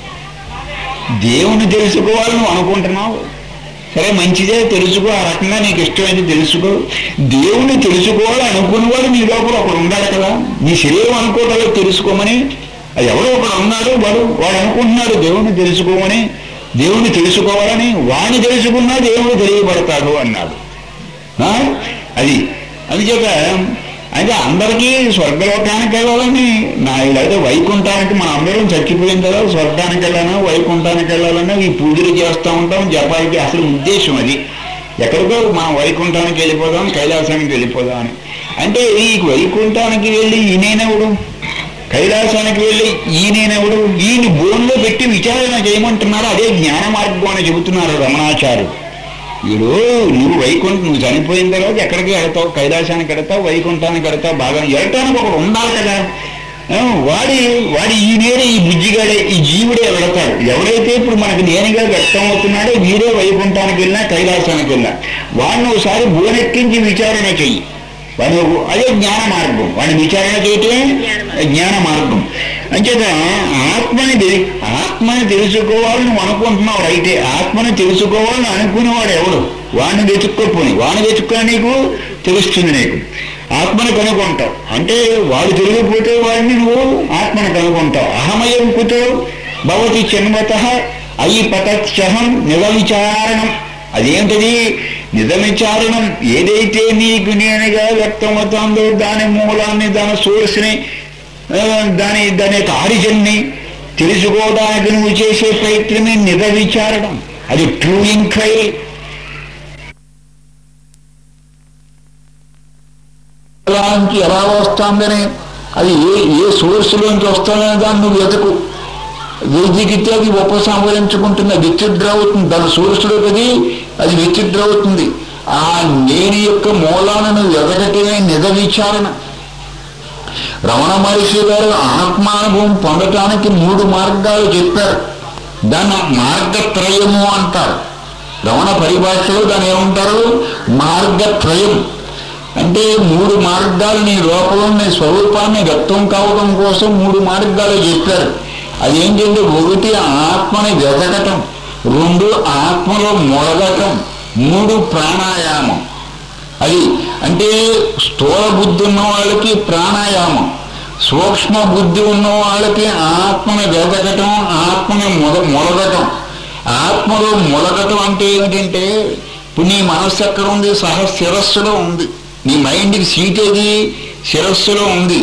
దేవుణ్ణి తెలుసుకోవాలని నువ్వు అనుకుంటున్నావు సరే మంచిదే తెలుసుకో ఆ రకంగా నీకు ఇష్టమైంది తెలుసుకో దేవుణ్ణి తెలుసుకోవాలి అనుకున్నవాడు నీ లోపల ఒకడు ఉన్నాడు కదా నీ శరీరం అనుకోవటంలో తెలుసుకోమని అది ఎవరో ఒకడు ఉన్నాడు వాడు వాడు అనుకుంటున్నాడు దేవుణ్ణి తెలుసుకోమని దేవుణ్ణి తెలుసుకోవాలని వాడిని తెలుసుకున్నా దేవుడు తెలియబడతాడు అన్నాడు ఆ? అది అందుచేత అయితే అందరికీ స్వర్గలోకానికి వెళ్ళాలని నా ఇలాగే వైకుంఠానికి మన అందరం చచ్చిపోయిన తర్వాత స్వర్గానికి వెళ్ళాను వైకుంఠానికి వెళ్ళాలని ఈ పూజలు చేస్తూ ఉంటాం జపాలకి అసలు ఉద్దేశం అది ఎక్కడికో మనం వైకుంఠానికి వెళ్ళిపోదాం కైలాసానికి వెళ్ళిపోదాం అని అంటే ఈ వైకుంఠానికి వెళ్ళి ఈయనెవడు కైలాసానికి వెళ్ళి ఈయనెవడు ఈయన బోన్లో పెట్టి విచారణ చేయమంటున్నారు అదే జ్ఞాన మార్గం అని చెబుతున్నారు రమణాచార్యుడు వీడు నువ్వు వైకుంఠం నువ్వు చనిపోయిన తర్వాత ఎక్కడికి వెళ్తావు కైలాసానికి వెళ్తావు వైకుంఠానికి వెళ్తావు బాగా వెళ్ళటానికి ఒకడు ఉండాలి కదా ఆ, వాడి వాడి ఈ నేడే ఈ బుజ్జిగాడే ఈ జీవుడే వెళతాడు ఎవరైతే ఇప్పుడు మనకు నేనుగా వ్యక్తం అవుతున్నాడో వీడే వైకుంఠానికి వెళ్ళినా కైలాసానికి వెళ్ళినా వాడిని ఒకసారి బోనెక్కించి విచారణ చెయ్యి వాడు అదే జ్ఞాన మార్గం వాడిని విచారణ చేయటమే జ్ఞాన మార్గం అంచేత ఆత్మని తెలి- ఆత్మని తెలుసుకోవాలని నువ్వు అనుకుంటున్నావు రైతే ఆత్మని తెలుసుకోవాలని అనుకునేవాడు ఎవడు వాడిని వెతుక్కోపోని వాడిని వెతుక్కుని నీకు తెలుస్తుంది నీకు ఆత్మని కనుక్కుంటావు అంటే వాడు తెలియకపోతే వాడిని నువ్వు ఆత్మని కనుక్కుంటావు అహమయం కుతో భవతి జన్మత అయి పతచ్చహం నిలవిచారణం అదేంటది నిజవిచారణం ఏదైతే నీకు నేనుగా వ్యక్తమవుతుందో దాని మూలాన్ని దాని సోర్స్ని ఆ, దాని దాని యొక్క ఆరిజన్ని తెలుసుకోవడానికి నువ్వు చేసే ప్రయత్నమే నిజ విచారణం అది ట్రూ ఎంక్వైరీ నుంచి ఎలా వస్తుందని అది ఏ ఏ సోర్స్లోంచి వస్తుందనే దాన్ని నువ్వు వెతకు వెతికితే అది ఉపసంహరించుకుంటుంది అది విచిద్ర అవుతుంది దాని సోర్స్లోకి అది అది విచిద్ర అవుతుంది ఆ నేను యొక్క మూలాలను వెతకటమే నిజ విచారణ రమణ మహర్షి గారు ఆత్మానుభవం పొందటానికి మూడు మార్గాలు చెప్పారు దాన్ని మార్గత్రయము అంటారు రమణ పరిభాషలో దాన్ని ఏమంటారు మార్గత్రయం అంటే మూడు మార్గాలు నీ లోపల నీ స్వరూపాన్ని వ్యక్తం కావడం కోసం మూడు మార్గాలు చెప్పారు అదేంటంటే ఒకటి ఆత్మని వెతకటం రెండు ఆత్మలో మొరగటం మూడు ప్రాణాయామం అది అంటే స్థూల బుద్ధి ఉన్న వాళ్ళకి ప్రాణాయామం సూక్ష్మ బుద్ధి ఉన్న వాళ్ళకి ఆత్మని వెతకటం ఆత్మని మొద మొలగటం ఆత్మలో మొలగటం అంటే ఏమిటంటే ఇప్పుడు నీ మనస్సు ఎక్కడ ఉంది సహ శిరస్సులో ఉంది నీ మైండ్కి సీట్ ఏది శిరస్సులో ఉంది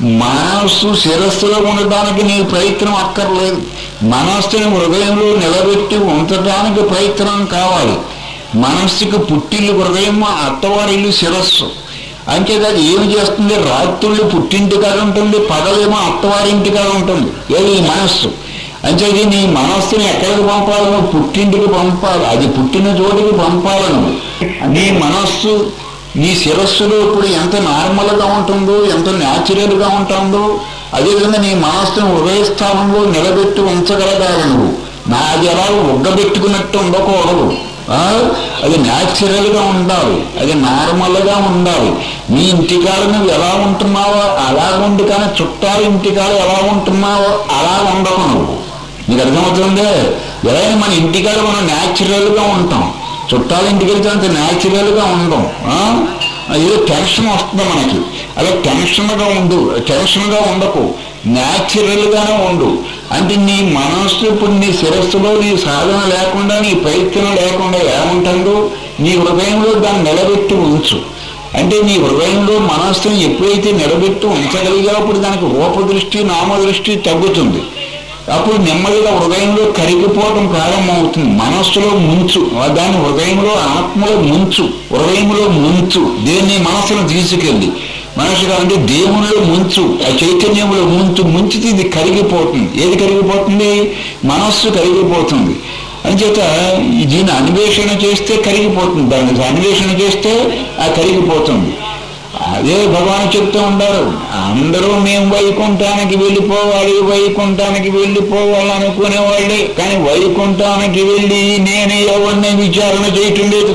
మనస్సు శిరస్సులో ఉండడానికి నీ ప్రయత్నం అక్కర్లేదు మనస్సుని హృదయంలో నిలబెట్టి ఉంచడానికి ప్రయత్నం కావాలి మనస్సుకు పుట్టిల్లు హృదయం అత్తవారిల్లు శిరస్సు అంచేది అది ఏమి చేస్తుంది రాత్రుళ్ళు పుట్టింటికాడ ఉంటుంది పగలేమో అత్తవారింటికాడ ఉంటుంది ఏది ఈ మనస్సు అంచేది నీ మనస్సుని ఎక్కడికి పంపాలి నువ్వు పుట్టింటికి పంపాలి అది పుట్టిన చోటికి పంపాలి నువ్వు నీ మనస్సు నీ శిరస్సులో ఇప్పుడు ఎంత నార్మల్గా ఉంటుందో ఎంత న్యాచురల్గా ఉంటుందో అదేవిధంగా నీ మనస్సును హృదయ స్థానంలో నిలబెట్టి ఉంచగలగాలి నువ్వు నా అది ఎలా ఉగ్గబెట్టుకున్నట్టు ఉండకూడదు ఆ? అది న్యాచురల్గా ఉండాలి అది నార్మల్గా ఉండాలి నీ ఇంటికాడ నువ్వు ఎలా ఉంటున్నావో అలా ఉండి కానీ చుట్టాల ఇంటికాడ ఎలా ఉంటున్నావో అలా ఉండకు నువ్వు నీకు అర్థమవుతుంది ఎలా మన ఇంటికాడ మనం న్యాచురల్గా ఉంటాం చుట్టాల ఇంటికి వెళ్తే అంత న్యాచురల్గా ఉండం ఆ? ఏదో టెన్షన్ వస్తుంది మనకి అలా టెన్షన్గా ఉండు టెన్షన్గా ఉండకు న్యాచురల్గానే ఉండు అంటే నీ మనస్సు ఇప్పుడు నీ శిరస్సులో నీ సాధన లేకుండా నీ ప్రయత్నం లేకుండా ఏముంటుందో నీ హృదయంలో దాన్ని నిలబెట్టి ఉంచు అంటే నీ హృదయంలో మనస్సుని ఎప్పుడైతే నిలబెట్టి ఉంచగలిగా అప్పుడు దానికి రూపదృష్టి నామదృష్టి తగ్గుతుంది అప్పుడు నెమ్మదిగా హృదయంలో కరిగిపోవడం ప్రారంభమవుతుంది మనస్సులో ముంచు ఆ దాన్ని హృదయంలో ఆత్మలో ముంచు హృదయంలో ముంచు దేన్ని మనస్సును తీసుకెళ్ళి మనసుగా అంటే దేవునిలో ముంచు ఆ చైతన్యంలో ముంచు ముంచితే ఇది కరిగిపోతుంది ఏది కరిగిపోతుంది మనస్సు కరిగిపోతుంది అంచేత ఈ దీన్ని అన్వేషణ చేస్తే కరిగిపోతుంది దాన్ని అన్వేషణ చేస్తే ఆ కరిగిపోతుంది అదే భగవాన్ చెప్తూ ఉంటారు అందరూ మేము వైకుంఠానికి వెళ్ళిపోవాలి వైకుంఠానికి వెళ్ళిపోవాలి అనుకునే వాళ్ళే కానీ వైకుంఠానికి వెళ్ళి నేను ఎవరిని విచారణ చేయటం లేదు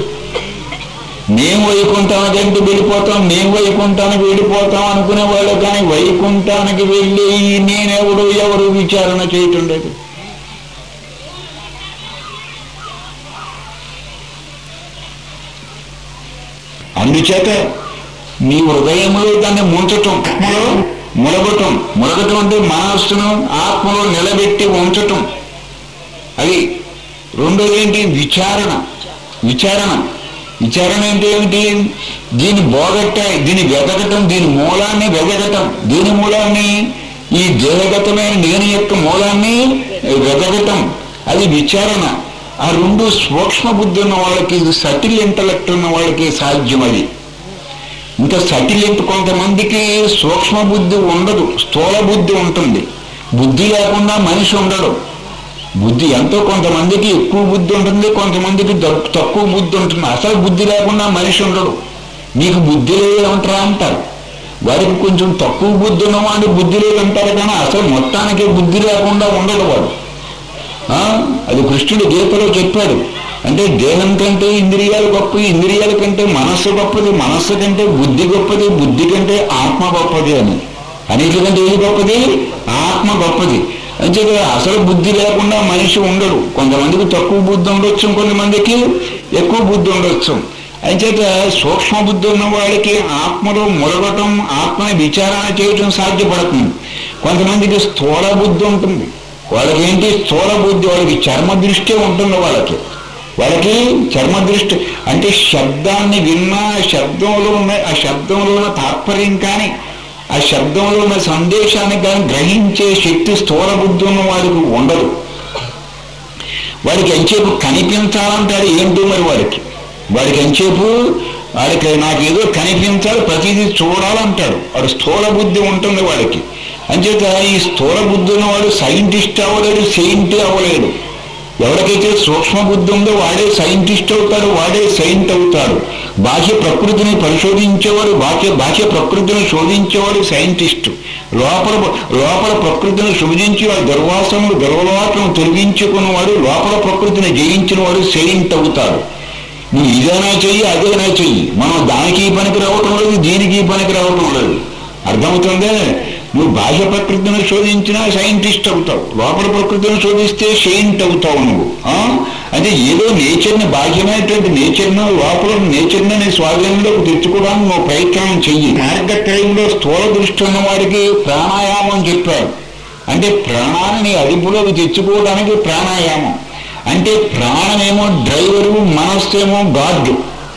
మేము వైకుంఠానికి అంటే వెళ్ళిపోతాం మేము వైకుంఠానికి వెళ్ళిపోతాం అనుకునే వాళ్ళు కానీ వైకుంఠానికి వెళ్ళి నేనెవడు ఎవరు విచారణ చేయటం లేదు అందుచేత నీ హృదయంలో దాన్ని ముంచటం ఆత్మలో ములగటం ములగటం అంటే మనస్సును ఆత్మలో నిలబెట్టి ఉంచటం అది రెండోది ఏంటి విచారణ విచారణ విచారణ అంటే ఏమిటి దీన్ని బోగట్ట దీన్ని వెతకటం దీని మూలాన్ని వెతకటం దీని మూలాన్ని ఈ దేహగతమైన నేను యొక్క మూలాన్ని వెతకటం అది విచారణ ఆ రెండు సూక్ష్మ బుద్ధి ఉన్న వాళ్ళకి సటిల్ ఇంటలెక్ట్ ఉన్న వాళ్ళకి సాధ్యం అది ఇంకా సటిలింట్ కొంతమందికి సూక్ష్మ బుద్ధి ఉండదు స్థూల బుద్ధి ఉంటుంది బుద్ధి లేకుండా మనిషి ఉండడు బుద్ధి ఎంతో కొంతమందికి ఎక్కువ బుద్ధి ఉంటుంది కొంతమందికి తక్కు- తక్కువ బుద్ధి ఉంటుంది అసలు బుద్ధి లేకుండా మనిషి ఉండడు నీకు బుద్ధి లేదంటారా అంటారు వారికి కొంచెం తక్కువ బుద్ధి ఉన్నవాడు బుద్ధి లేదంటారు కానీ అసలు మొత్తానికి బుద్ధి లేకుండా ఉండడు వాడు ఆ? అది కృష్ణుడు గీతలో చెప్పాడు అంటే దేహం కంటే ఇంద్రియాలు గొప్పవి ఇంద్రియాల కంటే మనస్సు గొప్పది మనస్సు కంటే బుద్ధి గొప్పది బుద్ధి కంటే ఆత్మ గొప్పది అని అన్నిటికంటే ఏది గొప్పది ఆత్మ గొప్పది అంచేత అసలు బుద్ధి లేకుండా మనిషి ఉండడు కొంతమందికి తక్కువ బుద్ధి ఉండొచ్చు కొంతమందికి ఎక్కువ బుద్ధి ఉండొచ్చు అంచేత సూక్ష్మ బుద్ధి ఉన్న వాడికి ఆత్మలో మురగటం ఆత్మని విచారణ చేయటం సాధ్యపడుతుంది కొంతమందికి స్థూల బుద్ధి ఉంటుంది వాళ్ళకి ఏంటి స్థూల బుద్ధి వాళ్ళకి చర్మ దృష్టి ఉంటుంది వాళ్ళకి వాళ్ళకి చర్మ దృష్టి అంటే శబ్దాన్ని విన్నా ఆ శబ్దంలో ఉన్న ఆ శబ్దంలో ఉన్న తాత్పర్యం కానీ ఆ శబ్దంలో ఉన్న సందేశాన్ని కానీ గ్రహించే శక్తి స్థూల బుద్ధి ఉన్న వాడికి ఉండదు వాడికి ఎంచేపు కనిపించాలంటాడు ఏంటో మరి వాడికి వాడికి ఎంచేపు వాడికి నాకు ఏదో కనిపించాలి ప్రతిదీ చూడాలంటాడు వాడు స్థూల బుద్ధి ఉంటుంది వాడికి అంచేత ఈ స్థూల బుద్ధి ఉన్నవాడు సైంటిస్ట్ అవ్వలేడు సెయింట్ అవ్వలేడు ఎవరికైతే సూక్ష్మ బుద్ధి ఉందో వాడే సైంటిస్ట్ అవుతాడు వాడే సెయింట్ అవుతాడు బాహ్య ప్రకృతిని పరిశోధించేవాడు బాహ్య బాహ్య ప్రకృతిని శోధించేవాడు సైంటిస్ట్ లోపల లోపల ప్రకృతిని శోధించి వాడు దుర్వాసనలు దుర్వలవాట్లను తొలగించుకున్నవాడు లోపల ప్రకృతిని జయించిన వాడు సెయింట్ అవుతాడు నువ్వు ఇదైనా చెయ్యి అదైనా చెయ్యి మనం దానికి పనికి రావటం లేదు దీనికి పనికి రావటం లేదు అర్థమవుతుందే నువ్వు బాహ్య ప్రకృతిని శోధించినా సైంటిస్ట్ అవుతావు లోపల ప్రకృతిని శోధిస్తే సెయింట్ అవుతావు నువ్వు ఆ? అంటే ఏదో నేచర్ని బాహ్యమైనటువంటి నేచర్ను లోపల నేచర్ని నీ స్వాధీనంలోకి తెచ్చుకోవడానికి నువ్వు ప్రయత్నం చెయ్యి మార్గత్రయంలో స్థూల దృష్టి ఉన్న వాడికి ప్రాణాయామం చెప్పారు అంటే ప్రాణాన్ని అదుపులోకి తెచ్చుకోవడానికి ప్రాణాయామం అంటే ప్రాణమేమో డ్రైవరు మనస్సు ఏమో గార్డు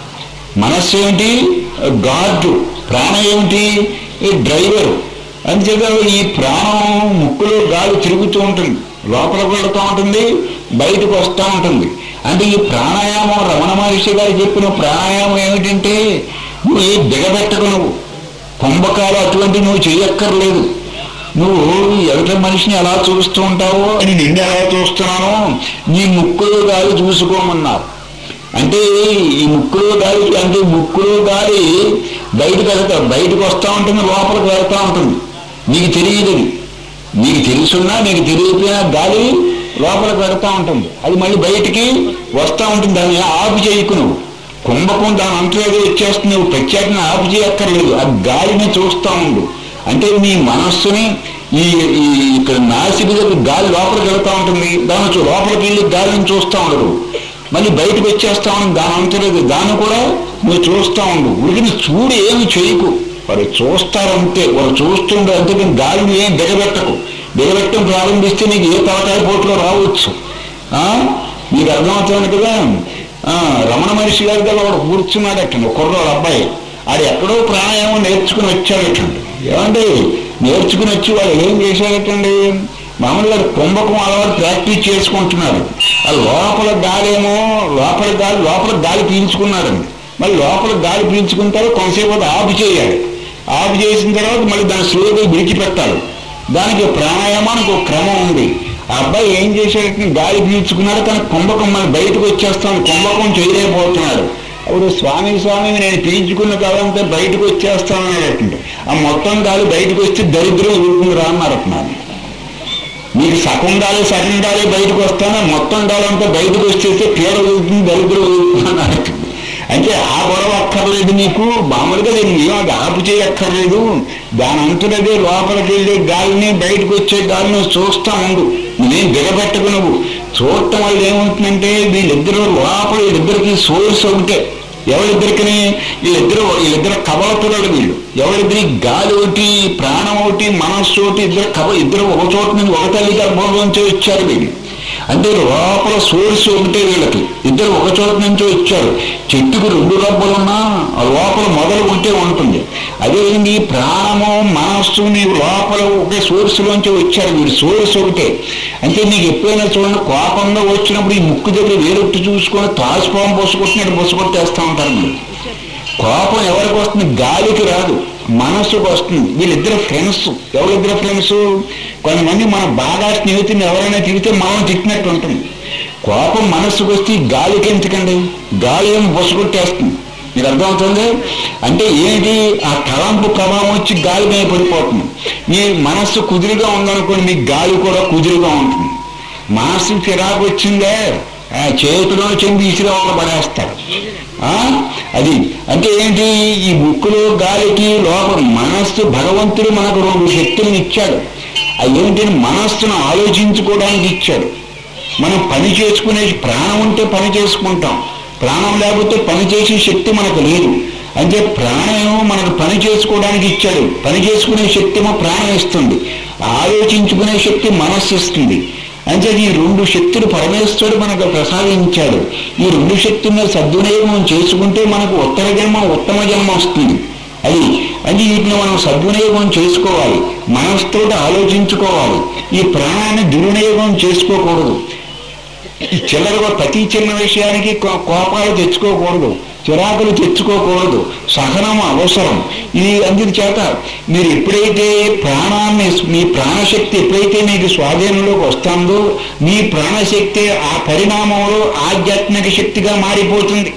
మనస్సు ఏమిటి గార్డు ప్రాణం ఏమిటి ఈ డ్రైవరు అంతేగా ఈ ప్రాణం ముక్కులో గాలి తిరుగుతూ ఉంటుంది లోపల పెడుతూ ఉంటుంది బయటకు వస్తూ ఉంటుంది అంటే ఈ ప్రాణాయామం రమణ మహర్షి గారు చెప్పిన ప్రాణాయామం ఏమిటంటే నువ్వు ఏ దిగబెట్టకు నువ్వు కుంభకాలు అటువంటి నువ్వు చెయ్యక్కర్లేదు నువ్వు ఎదుట మనిషిని ఎలా చూస్తూ ఉంటావో అని నిన్ను ఎలా చూస్తున్నానో నీ ముక్కులో గాలి చూసుకోమన్నారు అంటే ఈ ముక్కులో గాలి అంటే ముక్కులో గాలి బయటకు వెళ్తా బయటకు వస్తూ ఉంటుంది లోపలికి వెళ్తూ ఉంటుంది నీకు తెలియదు అది నీకు తెలుసున్నా నీకు తెలియకపోయినా గాలి లోపలికి వెళ్తూ ఉంటుంది అది మళ్ళీ బయటికి వస్తూ ఉంటుంది దాన్ని ఆపు చేయకు నువ్వు కుంభకం దాని అంతలో వచ్చేస్తుంది నువ్వు ప్రత్యేకంగా ఆపు చేయక్కర్లేదు ఆ గాలిని చూస్తూ ఉండు అంటే నీ మనస్సుని ఈ ఈ ఇక్కడ నాసిక దగ్గర గాలి లోపలికి వెళ్తూ ఉంటుంది దాని చూ- లోపలికి వెళ్ళి గాలిని చూస్తూ ఉండదు మళ్ళీ బయటకు వచ్చేస్తా ఉంది దాని అంతలేదు దాన్ని కూడా నువ్వు చూస్తూ ఉండు ఉడికిని చూడు ఏమి చేయకు వారు చూస్తారంతే వారు చూస్తుండే అందుకని గాలిని ఏం దిగబెట్టకు దిగబెట్టడం ప్రారంభిస్తే నీకు ఏ తలకాయ పోట్లో రావచ్చు ఆ? నీకు అర్థమవుతుంది కదా ఆ, రమణ మహర్షి గారి దగ్గర ఒకడు కూర్చున్నాడటండి కుర్రోడు అబ్బాయి ఆడు ఎక్కడో ప్రాణాయామం నేర్చుకుని వచ్చాడటండి ఏమండి నేర్చుకుని వచ్చి వాడు ఏం చేశాడటండి మామూలుగా కుంభకం అలవాటు ప్రాక్టీస్ చేసుకుంటున్నాడు ఆ లోపల గాలి ఏమో లోపల గాలి లోపల గాలి పీల్చుకున్నాడండి మళ్ళీ లోపల గాలి పీల్చుకున్న తర్వాత కొంతసేపు అది ఆఫ్ చేయాలి ఆఫ్ చేసిన తర్వాత మళ్ళీ దాన్ని స్లోగా విడిచిపెట్టాలి దానికి ప్రాణాయామానికి ఒక క్రమం ఉంది ఆ అబ్బాయి ఏం చేశాడంటే గాలి పీల్చుకున్నాడు కానీ కుంభకం మళ్ళీ బయటకు వచ్చేస్తాను కుంభకం చేయలేకపోతున్నాడు అప్పుడు స్వామి స్వామి నేను పీల్చుకున్న కాలంతా బయటకు వచ్చేస్తాను అన్నట్టు ఆ మొత్తం గాలి బయటకు వస్తే దరిద్రం ఊరుకుంది రా అన్నారటున్నాను మీకు సగం గాలి సగం గాలి బయటకు వస్తాను మొత్తం గాలి అంతా బయటకు వచ్చేస్తే పీడ ఊరుతుంది దరిద్రం ఊరుతుంది అన్నట్టు అంటే ఆ గొడవ అక్కర్లేదు నీకు మామూలుగా నేను ఏమో ఆపు చేయక్కర్లేదు దాని అంతటదే లోపలికి వెళ్ళే గాలిని బయటకు వచ్చే గాలిని చూస్తా ఉండు నేను దిగబెట్టకు నువ్వు చూడటం వల్ల ఏమవుతుందంటే వీళ్ళిద్దరు లోపల వీళ్ళిద్దరికి సోర్స్ ఒకటే ఎవరిద్దరికి వీళ్ళిద్దరు వీళ్ళిద్దరు కవల పిల్లలు వీళ్ళు ఎవరిద్దరి గాలి ఒకటి ప్రాణం ఒకటి మనస్సు ఒకటి ఇద్దరు కవ ఇద్దరు ఒక చోట నుంచి ఒక తల్లి గర్భంలోంచి వచ్చారు వీళ్ళు అంటే లోపల సోర్స్ ఒకటే వీళ్ళకి ఇద్దరు ఒక చోట నుంచి వచ్చారు చెట్టుకు రెండు రబ్బలున్నా ఆ లోపల మొదలు ఉంటే ఉంటుంది అదేవిధంగా ఈ ప్రాణము మనస్సు నీ లోపల ఒకే సోర్స్ లోంచి వచ్చారు వీడు సోర్స్ ఒకటే అంటే నీకు ఎప్పుడైనా చూడండి కోపంగా వచ్చినప్పుడు ఈ ముక్కు దగ్గర వేరొట్టు చూసుకొని తాసుపాము బొసకొట్టినట్టు బొసకొట్టేస్తూ ఉంటారు మీరు కోపం ఎవరికి వస్తుంది గాలికి రాదు మనస్సుకు వస్తుంది వీళ్ళిద్దరు ఫ్రెండ్స్ ఎవరిద్దరు ఫ్రెండ్స్ కొంతమంది మన బాగా స్నేహితుని ఎవరైనా తిరిగితే మనం తిట్టినట్టు ఉంటుంది కోపం మనస్సుకు వస్తే ఈ గాలికి ఎందుకండి గాలి ఏం బొసగొట్టేస్తుంది మీకు అర్థమవుతుంది అంటే ఏంటి ఆ తలంపు ప్రభావం వచ్చి గాలి మీద పడిపోతుంది మీ మనస్సు కుదురుగా ఉందనుకోండి మీ గాలి కూడా కుదురుగా ఉంటుంది మనస్సు చిరాకు వచ్చిందే ఆ చేతిలో చెంది ఇసిరవల పడేస్తారు ఆ? అది అంటే ఏంటి ఈ ముక్కులో గాలికి లోపల మనస్సు భగవంతుడు మనకు రెండు శక్తులను ఇచ్చాడు అవి ఏంటి మనస్సును ఆలోచించుకోవడానికి ఇచ్చాడు మనం పని చేసుకునే ప్రాణం ఉంటే పని చేసుకుంటాం ప్రాణం లేకపోతే పని చేసే శక్తి మనకు లేదు అంటే ప్రాణం మనకు పని చేసుకోవడానికి ఇచ్చాడు పని చేసుకునే శక్తి మా ప్రాణం ఇస్తుంది ఆలోచించుకునే శక్తి మనస్సు ఇస్తుంది అంటే ఈ రెండు శక్తులు పరమేశ్వరుడు మనకు ప్రసాదించాడు ఈ రెండు శక్తులను సద్వినియోగం చేసుకుంటే మనకు ఉత్తర జన్మ ఉత్తమ జన్మ వస్తుంది అది అది వీటిని మనం సద్వినియోగం చేసుకోవాలి మనసుతో ఆలోచించుకోవాలి ఈ ప్రాణాన్ని దుర్వినియోగం చేసుకోకూడదు ఈ చిల్లరగా ప్రతి చిన్న విషయానికి కో- కోపాలు తెచ్చుకోకూడదు చిరాకులు తెచ్చుకోకూడదు సహనం అవసరం ఇది అందుకు చేత మీరు ఎప్పుడైతే ప్రాణాన్ని మీ ప్రాణశక్తి ఎప్పుడైతే మీకు స్వాధీనంలోకి వస్తుందో మీ ప్రాణశక్తి ఆ పరిణామంలో ఆధ్యాత్మిక శక్తిగా మారిపోతుంది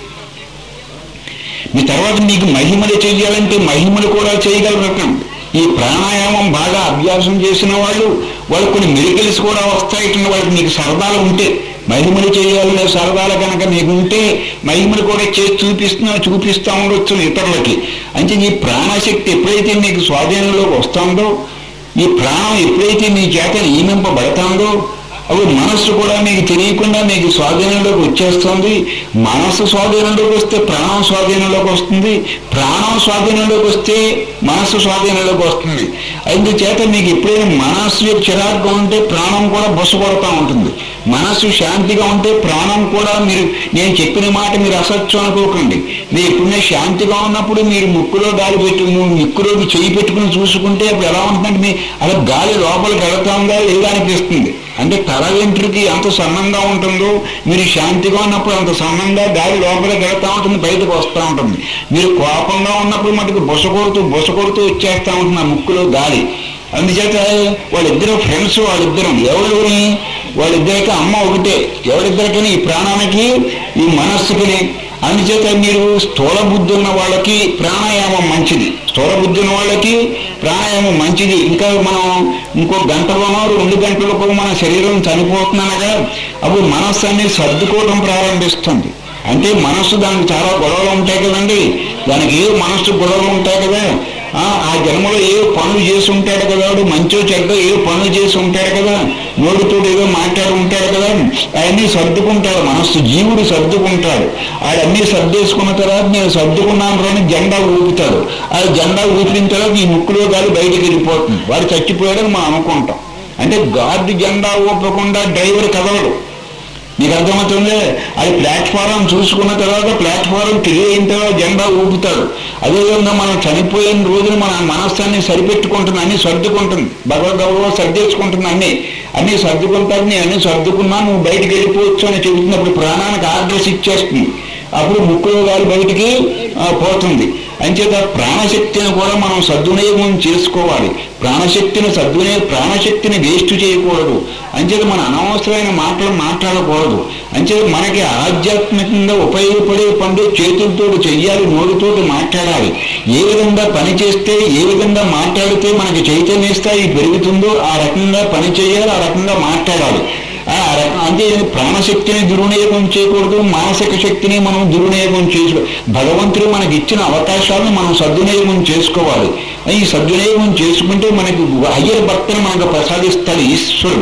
మీ తర్వాత మీకు మహిమలు చేయాలంటే మహిమలు కూడా చేయగలరటం ఈ ప్రాణాయామం బాగా అభ్యాసం చేసిన వాళ్ళు వాళ్ళు కొన్ని మెరికల్స్ కూడా వస్తాయి వాళ్ళకి మీకు సరదాలు ఉంటే మహిమలు చేయాలనే సరదాలు కనుక మీకు ఉంటే మహిమలు కూడా చేసి చూపిస్తున్నా చూపిస్తూ ఉండొచ్చు ఇతరులకి అంటే ఈ ప్రాణశక్తి ఎప్పుడైతే మీకు స్వాధీనంలోకి వస్తుందో ఈ ప్రాణం ఎప్పుడైతే మీ చేత నియమింపబడతాందో అప్పుడు మనస్సు కూడా మీకు తెలియకుండా మీకు స్వాధీనంలోకి వచ్చేస్తుంది మనస్సు స్వాధీనంలోకి వస్తే ప్రాణం స్వాధీనంలోకి వస్తుంది ప్రాణం స్వాధీనంలోకి వస్తే మనస్సు స్వాధీనంలోకి వస్తుంది అందుచేత మీకు ఎప్పుడైనా మనస్సు యొక్క చిరాకుగా ఉంటే ప్రాణం కూడా బొసగొడతా ఉంటుంది మనస్సు శాంతిగా ఉంటే ప్రాణం కూడా మీరు నేను చెప్పిన మాట మీరు అసత్యం అనుకోకండి మీరు ఎప్పుడైనా శాంతిగా ఉన్నప్పుడు మీరు ముక్కులో గాలి పెట్టు ముక్కులోకి చెయ్యి పెట్టుకుని చూసుకుంటే అప్పుడు ఎలా ఉంటుందంటే మీ అలా గాలి లోపలికి వెళుతుందా లేదా అనిపిస్తుంది అంటే తల వెంట్రుకి ఎంత సన్నంగా ఉంటుందో మీరు శాంతిగా ఉన్నప్పుడు అంత సన్నంగా గాలి లోపలికి వెళ్తా ఉంటుంది బయటకు వస్తూ ఉంటుంది మీరు కోపంగా ఉన్నప్పుడు మటుకు బొస కొడుతూ బొస కొడుతూ వచ్చేస్తూ ఉంటుంది ఆ ముక్కులో గాలి అందుచేత వాళ్ళిద్దరు ఫ్రెండ్స్ వాళ్ళిద్దరం ఎవరు వాళ్ళిద్దరికి అమ్మ ఒకటే ఎవరిద్దరికని ఈ ప్రాణానికి ఈ మనస్సుకి అందుచేత మీరు స్థూల బుద్ధి ఉన్న వాళ్ళకి ప్రాణాయామం మంచిది స్థూల బుద్ధి ఉన్న వాళ్ళకి ప్రాణాయామం మంచిది ఇంకా మనం ఇంకో గంటలోనో రెండు గంటలకు మన శరీరం చనిపోతుందనగా అప్పుడు మనస్సు అనేది సర్దుకోవడం ప్రారంభిస్తుంది అంటే మనస్సు దానికి చాలా గొడవలు ఉంటాయి కదండి దానికి ఏ మనస్సు గొడవలు ఉంటాయి కదా ఆ ఆ జన్మలో ఏ పనులు చేసి ఉంటాడు కదా వాడు మంచో చెడ్డ ఏ పనులు చేసి ఉంటాడు కదా నోటితో ఏదో మాట్లాడి ఉంటాడు కదా అవన్నీ సర్దుకుంటాడు మనస్సు జీవుడు సర్దుకుంటాడు ఆడన్నీ సర్దేసుకున్న తర్వాత నేను సర్దుకున్నాను అని జెండా ఊపుతాడు ఆ జెండా ఊపిన తర్వాత ఈ ముక్కులో గాలి బయటికి వెళ్ళిపోతుంది వాడు చచ్చిపోయాడని మనం అనుకుంటాం అంటే గార్డు జెండా ఊపకుండా డ్రైవర్ కదలడు నీకు అర్థమవుతుంది అది ప్లాట్ఫారం చూసుకున్న తర్వాత ప్లాట్ఫారం తిరిగి అయిన తర్వాత జెండా ఊపుతాడు అదేవిధంగా మనం చనిపోయిన రోజున మన మనస్సాన్ని సరిపెట్టుకుంటుంది అన్ని సర్దుకుంటుంది భగవద్గౌరవ సర్దేసుకుంటుంది అన్ని అన్ని సర్దుకుంటారు నేను అన్ని సర్దుకున్నా నువ్వు బయటికి వెళ్ళిపోవచ్చు అని చెబుతున్నప్పుడు ప్రాణానికి ఆర్డర్స్ ఇచ్చేస్తుంది అప్పుడు ముక్కులో గాలి బయటికి ఆ, పోతుంది అంచేత ప్రాణశక్తిని కూడా మనం సద్వినియోగం చేసుకోవాలి ప్రాణశక్తిని సద్వినియోగ ప్రాణశక్తిని వేస్ట్ చేయకూడదు అంచేత మన అనవసరమైన మాటలు మాట్లాడకూడదు అంచేత మనకి ఆధ్యాత్మికంగా ఉపయోగపడే పనులు చేతులతో చెయ్యాలి నోటితోటి మాట్లాడాలి ఏ విధంగా పని చేస్తే ఏ విధంగా మాట్లాడితే మనకి చైతన్య స్థాయి పెరుగుతుందో ఆ రకంగా పని చేయాలి ఆ రకంగా మాట్లాడాలి ఆ రకం అంటే ప్రాణశక్తిని దుర్వినియోగం చేయకూడదు మానసిక శక్తిని మనం దుర్వినియోగం చేసుకో భగవంతుడు మనకి ఇచ్చిన అవకాశాలను మనం సద్వినియోగం చేసుకోవాలి ఈ సద్వినియోగం చేసుకుంటే మనకి హయ్యర్ భక్తిని మనకు ప్రసాదిస్తాడు ఈశ్వరుడు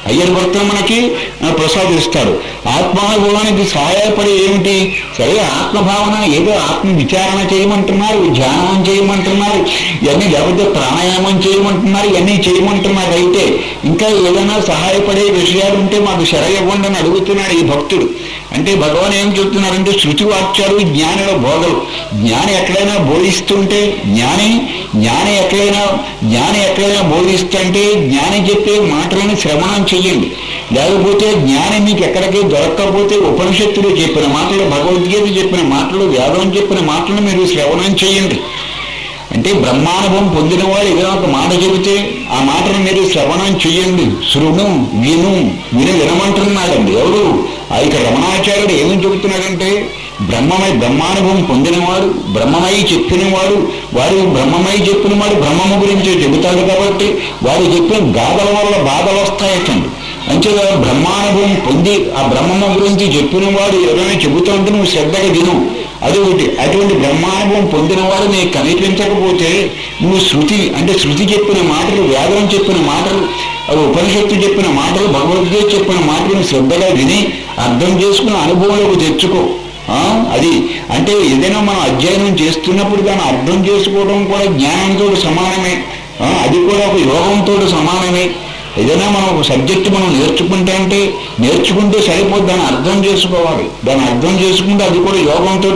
అయ్యర్ భక్తులు మనకి ఆ, ప్రసాదిస్తాడు ఆత్మానుభవానికి సహాయపడే ఏమిటి సరే ఆత్మభావన ఏదో ఆత్మ విచారణ చేయమంటున్నారు ధ్యానం చేయమంటున్నారు ఇవన్నీ లేకపోతే ప్రాణాయామం చేయమంటున్నారు ఇవన్నీ చేయమంటున్నారు అయితే ఇంకా ఏదైనా సహాయపడే విషయాలు ఉంటే మాకు శర ఇవ్వండి అని అడుగుతున్నాడు ఈ భక్తుడు అంటే భగవాన్ ఏం చెప్తున్నారంటే శృతి వాక్యాలు జ్ఞానుల బోధలు జ్ఞాని ఎక్కడైనా బోధిస్తుంటే జ్ఞాని జ్ఞాని ఎక్కడైనా జ్ఞాని ఎక్కడైనా బోధిస్తుంటే జ్ఞాని చెప్పే మాటలను శ్రవణం చెయ్యండి లేకపోతే జ్ఞాని మీకు ఎక్కడికి దొరక్కపోతే ఉపనిషత్తులు చెప్పిన మాటలు భగవద్గీత చెప్పిన మాటలు వేదం చెప్పిన మాటలు మీరు శ్రవణం చేయండి అంటే బ్రహ్మానుభవం పొందిన వాడు ఏదైనా ఒక మాట చెబితే ఆ మాటను మీరు శ్రవణం చెయ్యండి శృణు విను విను వినమంటున్నాడండి ఎవరు ఆ ఇక రమణాచార్యుడు ఏమని చెబుతున్నాడంటే బ్రహ్మమై బ్రహ్మానుభవం పొందినవాడు బ్రహ్మమై చెప్పినవాడు వారు బ్రహ్మమై చెప్పినవాడు బ్రహ్మము గురించి చెబుతాడు కాబట్టి వారు చెప్పిన గాథల వల్ల బాధలు వస్తాయటండి అంచేత బ్రహ్మానుభవం పొంది ఆ బ్రహ్మము గురించి చెప్పినవాడు ఎవరైనా చెబుతుంటే నువ్వు శ్రద్ధగా విను అదొకటి అటువంటి బ్రహ్మానుభవం పొందిన వాడు నీకు కనిపించకపోతే నువ్వు శృతి అంటే శృతి చెప్పిన మాటలు వేదం చెప్పిన మాటలు అవి ఉపనిషత్తు చెప్పిన మాటలు భగవద్గీత చెప్పిన మాటలు నువ్వు శ్రద్ధగా విని అర్థం చేసుకుని అనుభవంలోకి తెచ్చుకో ఆ, అది అంటే ఏదైనా మనం అధ్యయనం చేస్తున్నప్పుడు దాన్ని అర్థం చేసుకోవడం కూడా జ్ఞానంతో సమానమే ఆ, అది కూడా ఒక యోగంతో సమానమే ఏదైనా మనం ఒక సబ్జెక్ట్ మనం నేర్చుకుంటే అంటే నేర్చుకుంటే సరిపోద్ది దాన్ని అర్థం చేసుకోవాలి దాన్ని అర్థం చేసుకుంటే అది కూడా యోగంతో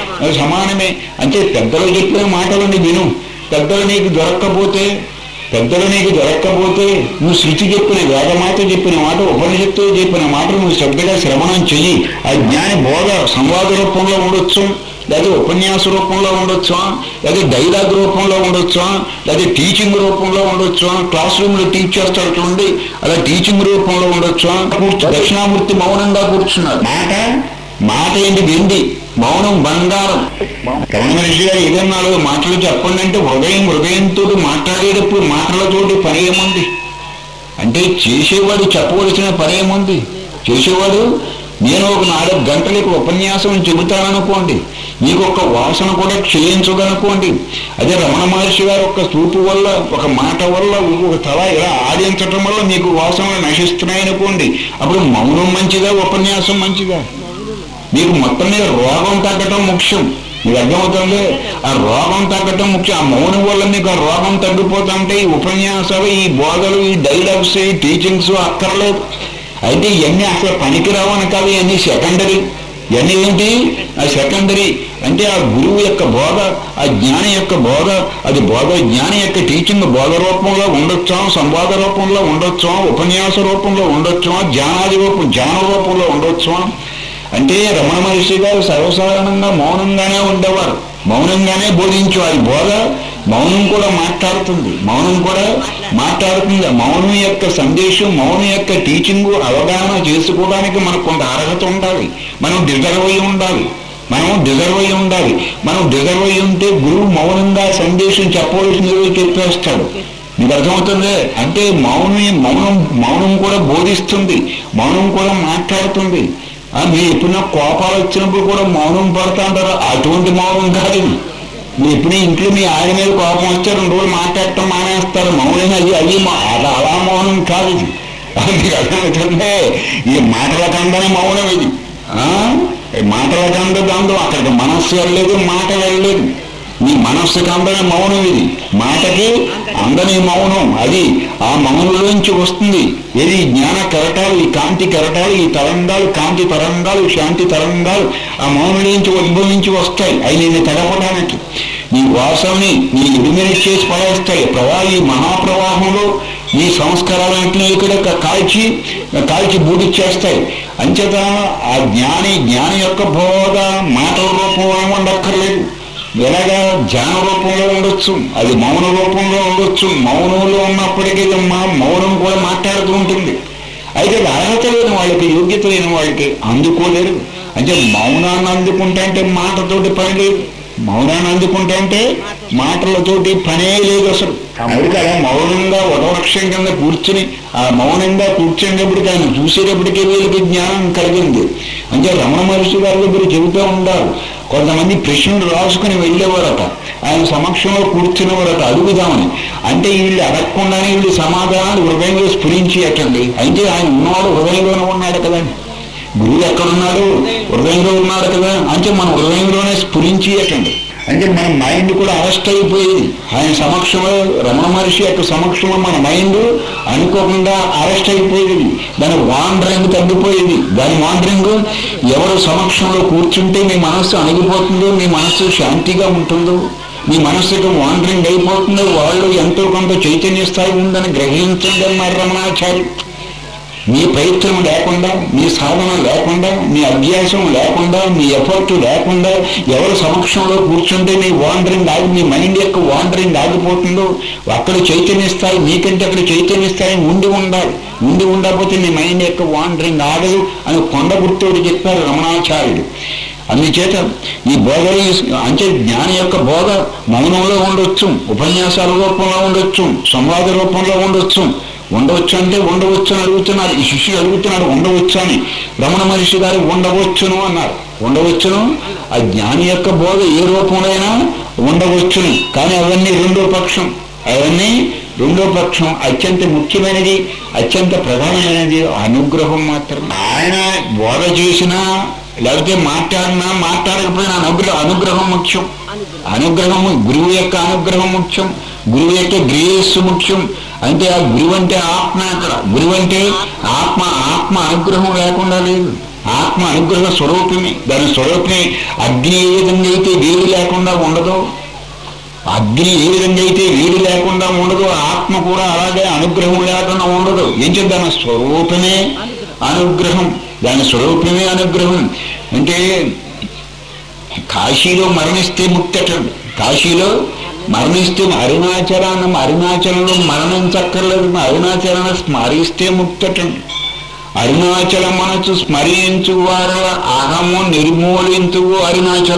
సమానమే అంటే పెద్దలు చెప్పిన మాటలని విను పెద్దలు నీకు దొరక్కపోతే పెద్దలు నీకు దొరక్కపోతే నువ్వు శృతి చెప్పిన వేదమాత చెప్పిన మాట ఉపనిషత్తు చెప్పిన మాట నువ్వు శ్రద్ధగా శ్రవణం చెయ్యి ఆ జ్ఞాని బోధ సంవాద రూపంలో ఉండొచ్చు లేదా ఉపన్యాస రూపంలో ఉండొచ్చా లేదా డైలాగ్ రూపంలో ఉండొచ్చా లేదా టీచింగ్ రూపంలో ఉండొచ్చా క్లాస్ రూమ్ లో టీచ్ చేస్తాడు చూడండి అలా టీచింగ్ రూపంలో ఉండొచ్చా కూర్చో దక్షిణామూర్తి మౌనంగా కూర్చున్నాడు మాట మాట ఏంటి వెండి మౌనం బంగారం రమణ మనిషి గారు ఏదన్నాడు మాటలు చెప్పండి అంటే హృదయం హృదయంతో మాట్లాడేటప్పుడు మాటలతోటి పని ఏముంది అంటే చేసేవాడు చెప్పవలసిన పని ఏముంది చేసేవాడు నేను ఒక నాలుగు గంటలకు ఉపన్యాసం చెబుతాననుకోండి మీకు ఒక వాసన కూడా క్షయించదనుకోండి అదే రమణ మహర్షి గారు ఒక చూపు వల్ల ఒక మాట వల్ల ఒక తల ఇలా ఆడించటం వల్ల మీకు వాసనలు నశిస్తున్నాయనుకోండి అప్పుడు మౌనం మంచిదా ఉపన్యాసం మంచిదా మీకు మొత్తం మీద రోగం తగ్గటం ముఖ్యం మీకు అర్థమవుతుంది ఆ రోగం తగ్గటం ముఖ్యం ఆ మౌనం వల్ల మీకు ఆ రోగం తగ్గిపోతుంటే ఈ ఉపన్యాసాలు ఈ బోధలు ఈ డైలాగ్స్ ఈ టీచింగ్స్ అక్కర్లేదు అయితే ఇవన్నీ అసలు పనికిరావని కాదు ఇవన్నీ సెకండరీ ఇవన్నీ ఏంటి ఆ సెకండరీ అంటే ఆ గురువు యొక్క బోధ ఆ జ్ఞాని యొక్క బోధ అది బోధ జ్ఞాని యొక్క టీచింగ్ బోధ రూపంలో ఉండొచ్చా సంవాద రూపంలో ఉండొచ్చా ఉపన్యాస రూపంలో ఉండొచ్చా జ్ఞానాది రూపం జ్ఞాన రూపంలో ఉండొచ్చా అంటే రమణ మహర్షి గారు సర్వసాధారణంగా మౌనంగానే ఉండేవారు మౌనంగానే బోధించేవారు బోధ మౌనం కూడా మాట్లాడుతుంది మౌనం కూడా మాట్లాడుతుంది మౌనం యొక్క సందేశం మౌనం యొక్క టీచింగ్ అవగాహన చేసుకోవడానికి మనకు కొంత అర్హత ఉండాలి మనం డిజర్వ్ అయి ఉండాలి మనం డిజర్వ్ అయి ఉండాలి మనం డిజర్వ్ అయి ఉంటే గురువు మౌనంగా సందేశం చెప్పవలసింది చెప్పేస్తాడు మీకు అర్థమవుతుంది అంటే మౌనం మౌనం మౌనం కూడా బోధిస్తుంది మౌనం కూడా మాట్లాడుతుంది ఆ, మీరు ఎప్పుడైనా కోపాలు వచ్చినప్పుడు కూడా మౌనం పడతా అంటారు అటువంటి మౌనం కాదు ఇది. మీరు ఎప్పుడు ఇంట్లో మీ ఆయన మీద కోపం వస్తే రెండు రోజులు మాట్లాడటం మానేస్తారు మౌనం అది అది మా- అది అలా మౌనం కాదు ఇది ఆ, మీకు అర్థమవుతుంది ఈ మాటల కందనే మౌనం ఇది ఆ? ఈ మాటల కంద దాంతో అక్కడికి మనస్సు వెళ్ళలేదు మాట వెళ్ళలేదు నీ మనస్సుకి అందని మౌనం ఇది మాటకి అందని మౌనం అది ఆ మౌనంలోంచి వస్తుంది ఇది జ్ఞాన కెరటాలు ఈ కాంతి కెరటాలు ఈ తరంగాలు కాంతి తరంగాలు శాంతి తరంగాలు ఆ మౌనం నుంచి ఉద్భవించి వస్తాయి అవి నేను తడపడానికి నీ వాసనని నీ ఎలిమినేట్ చేసి పడేస్తాయి ప్రవా ఈ మహాప్రవాహంలో నీ సంస్కారాలన్నింటినీ ఇక్కడ కాల్చి కాల్చి బూడిచ్చేస్తాయి అంచేత ఆ జ్ఞాని జ్ఞాని యొక్క బోధ మాటల రూపంలో ఉండక్కర్లేదు ఎలాగా ధ్యాన రూపంలో ఉండొచ్చు అది మౌన రూపంలో ఉండొచ్చు మౌనంలో ఉన్నప్పటికీ మా మౌనం కూడా మాట్లాడుతూ ఉంటుంది అయితే అది అర్హత లేని వాళ్ళకి యోగ్యత లేని వాళ్ళకి అందుకోలేరు అంటే మౌనాన్ని అందుకుంటే అంటే మాటతోటి పని లేదు మౌనాన్ని అందుకుంటే అంటే మాటలతోటి పనే లేదు అసలు అందుకే అలా మౌనంగా వటవృక్షం కింద కూర్చుని ఆ మౌనంగా కూర్చునేటప్పటికి ఆయన చూసేటప్పటికీ వీళ్ళకి జ్ఞానం కలిగింది అంటే రమణ మహర్షి గారి దగ్గర చెబుతూ ఉంటారు కొంతమంది ప్రశ్నలు రాసుకుని వెళ్ళేవారట ఆయన సమక్షంలో కూర్చున్న వారు అడుగుదామని అంటే వీళ్ళు అడగకుండానే వీళ్ళు సమాధానాలు హృదయంలో స్ఫురించేయటండి అయితే ఆయన ఉన్నవాడు హృదయంలోనే ఉన్నాడు కదండి గురువు ఎక్కడున్నాడు హృదయంలో ఉన్నాడు కదా అంటే మన హృదయంలోనే స్ఫురించేయటండి అంటే మన మైండ్ కూడా అరెస్ట్ అయిపోయేది ఆయన సమక్షంలో రమణ మహర్షి యొక్క సమక్షంలో మన మైండ్ అనుకోకుండా అరెస్ట్ అయిపోయేది దాని వాండరింగ్ తగ్గిపోయేది దాని వాండరింగ్ ఎవరు సమక్షంలో కూర్చుంటే మీ మనస్సు అణిగిపోతుందో మీ మనస్సు శాంతిగా ఉంటుందో మీ మనస్సుకు వాండరింగ్ అయిపోతుందో వాళ్ళు ఎంతో కొంత చైతన్య స్థాయి ఉందని గ్రహించండి అన్నారు రమణాచార్య మీ ప్రయత్నం లేకుండా మీ సాధన లేకుండా మీ అభ్యాసం లేకుండా మీ ఎఫర్ట్ లేకుండా ఎవరు సమక్షంలో కూర్చుంటే మీ వాండరింగ్ ఆగి మీ మైండ్ యొక్క వాండరింగ్ ఆగిపోతుందో అక్కడ చైతన్య స్థాయి మీకంటే అక్కడ చైతన్య స్థాయి ఉండి ఉండాలి ఉండి ఉండకపోతే మీ మైండ్ యొక్క వాండరింగ్ ఆగదు అని కొండ గుర్తోడు చెప్పారు రమణాచార్యుడు అందుచేత ఈ బోధ అంటే జ్ఞాని యొక్క బోధ మౌనంలో ఉండొచ్చు ఉపన్యాసాల రూపంలో ఉండొచ్చు సంవాద రూపంలో ఉండొచ్చు ఉండవచ్చు అంటే ఉండవచ్చు అని అడుగుతున్నారు ఈ శిష్యుడు అడుగుతున్నాడు ఉండవచ్చు అని రమణ మహర్షి గారు ఉండవచ్చును అన్నారు ఉండవచ్చును ఆ జ్ఞాని యొక్క బోధ ఏ రూపంలోనైనా ఉండవచ్చును కానీ అవన్నీ రెండో పక్షం అవన్నీ రెండో పక్షం అత్యంత ముఖ్యమైనది అత్యంత ప్రధానమైనది అనుగ్రహం మాత్రం ఆయన బోధ చేసినా లేకపోతే మాట్లాడినా మాట్లాడకపోయినా అనుగ్రహం అనుగ్రహం ముఖ్యం అనుగ్రహం గురువు యొక్క అనుగ్రహం ముఖ్యం గురువు యొక్క గ్రేయస్సు ముఖ్యం అంటే ఆ గురువు అంటే ఆత్మ అక్కడ గురువు అంటే ఆత్మ ఆత్మ అనుగ్రహం లేకుండా లేదు ఆత్మ అనుగ్రహ స్వరూపిణి దాని స్వరూపిణి అగ్ని ఏ విధంగా అయితే వేడి లేకుండా ఉండదో అగ్ని ఏ విధంగా అయితే వేడి లేకుండా ఉండదు ఆత్మ కూడా అలాగే అనుగ్రహం లేకుండా ఉండదు ఏం చేద్దాం దాని స్వరూపమే అనుగ్రహం దాని స్వరూపమే అనుగ్రహం అంటే కాశీలో మరణిస్తే ముక్తి అటండి కాశీలో మరణిస్తే అరుణాచలాన్ని అరుణాచలంలో మరణించక్కర్లేదు అరుణాచలాన్ని స్మరిస్తే ముక్తి అటండి అరుణాచల మనసు స్మరించు వారు అహము నిర్మూలించు అరుణాచల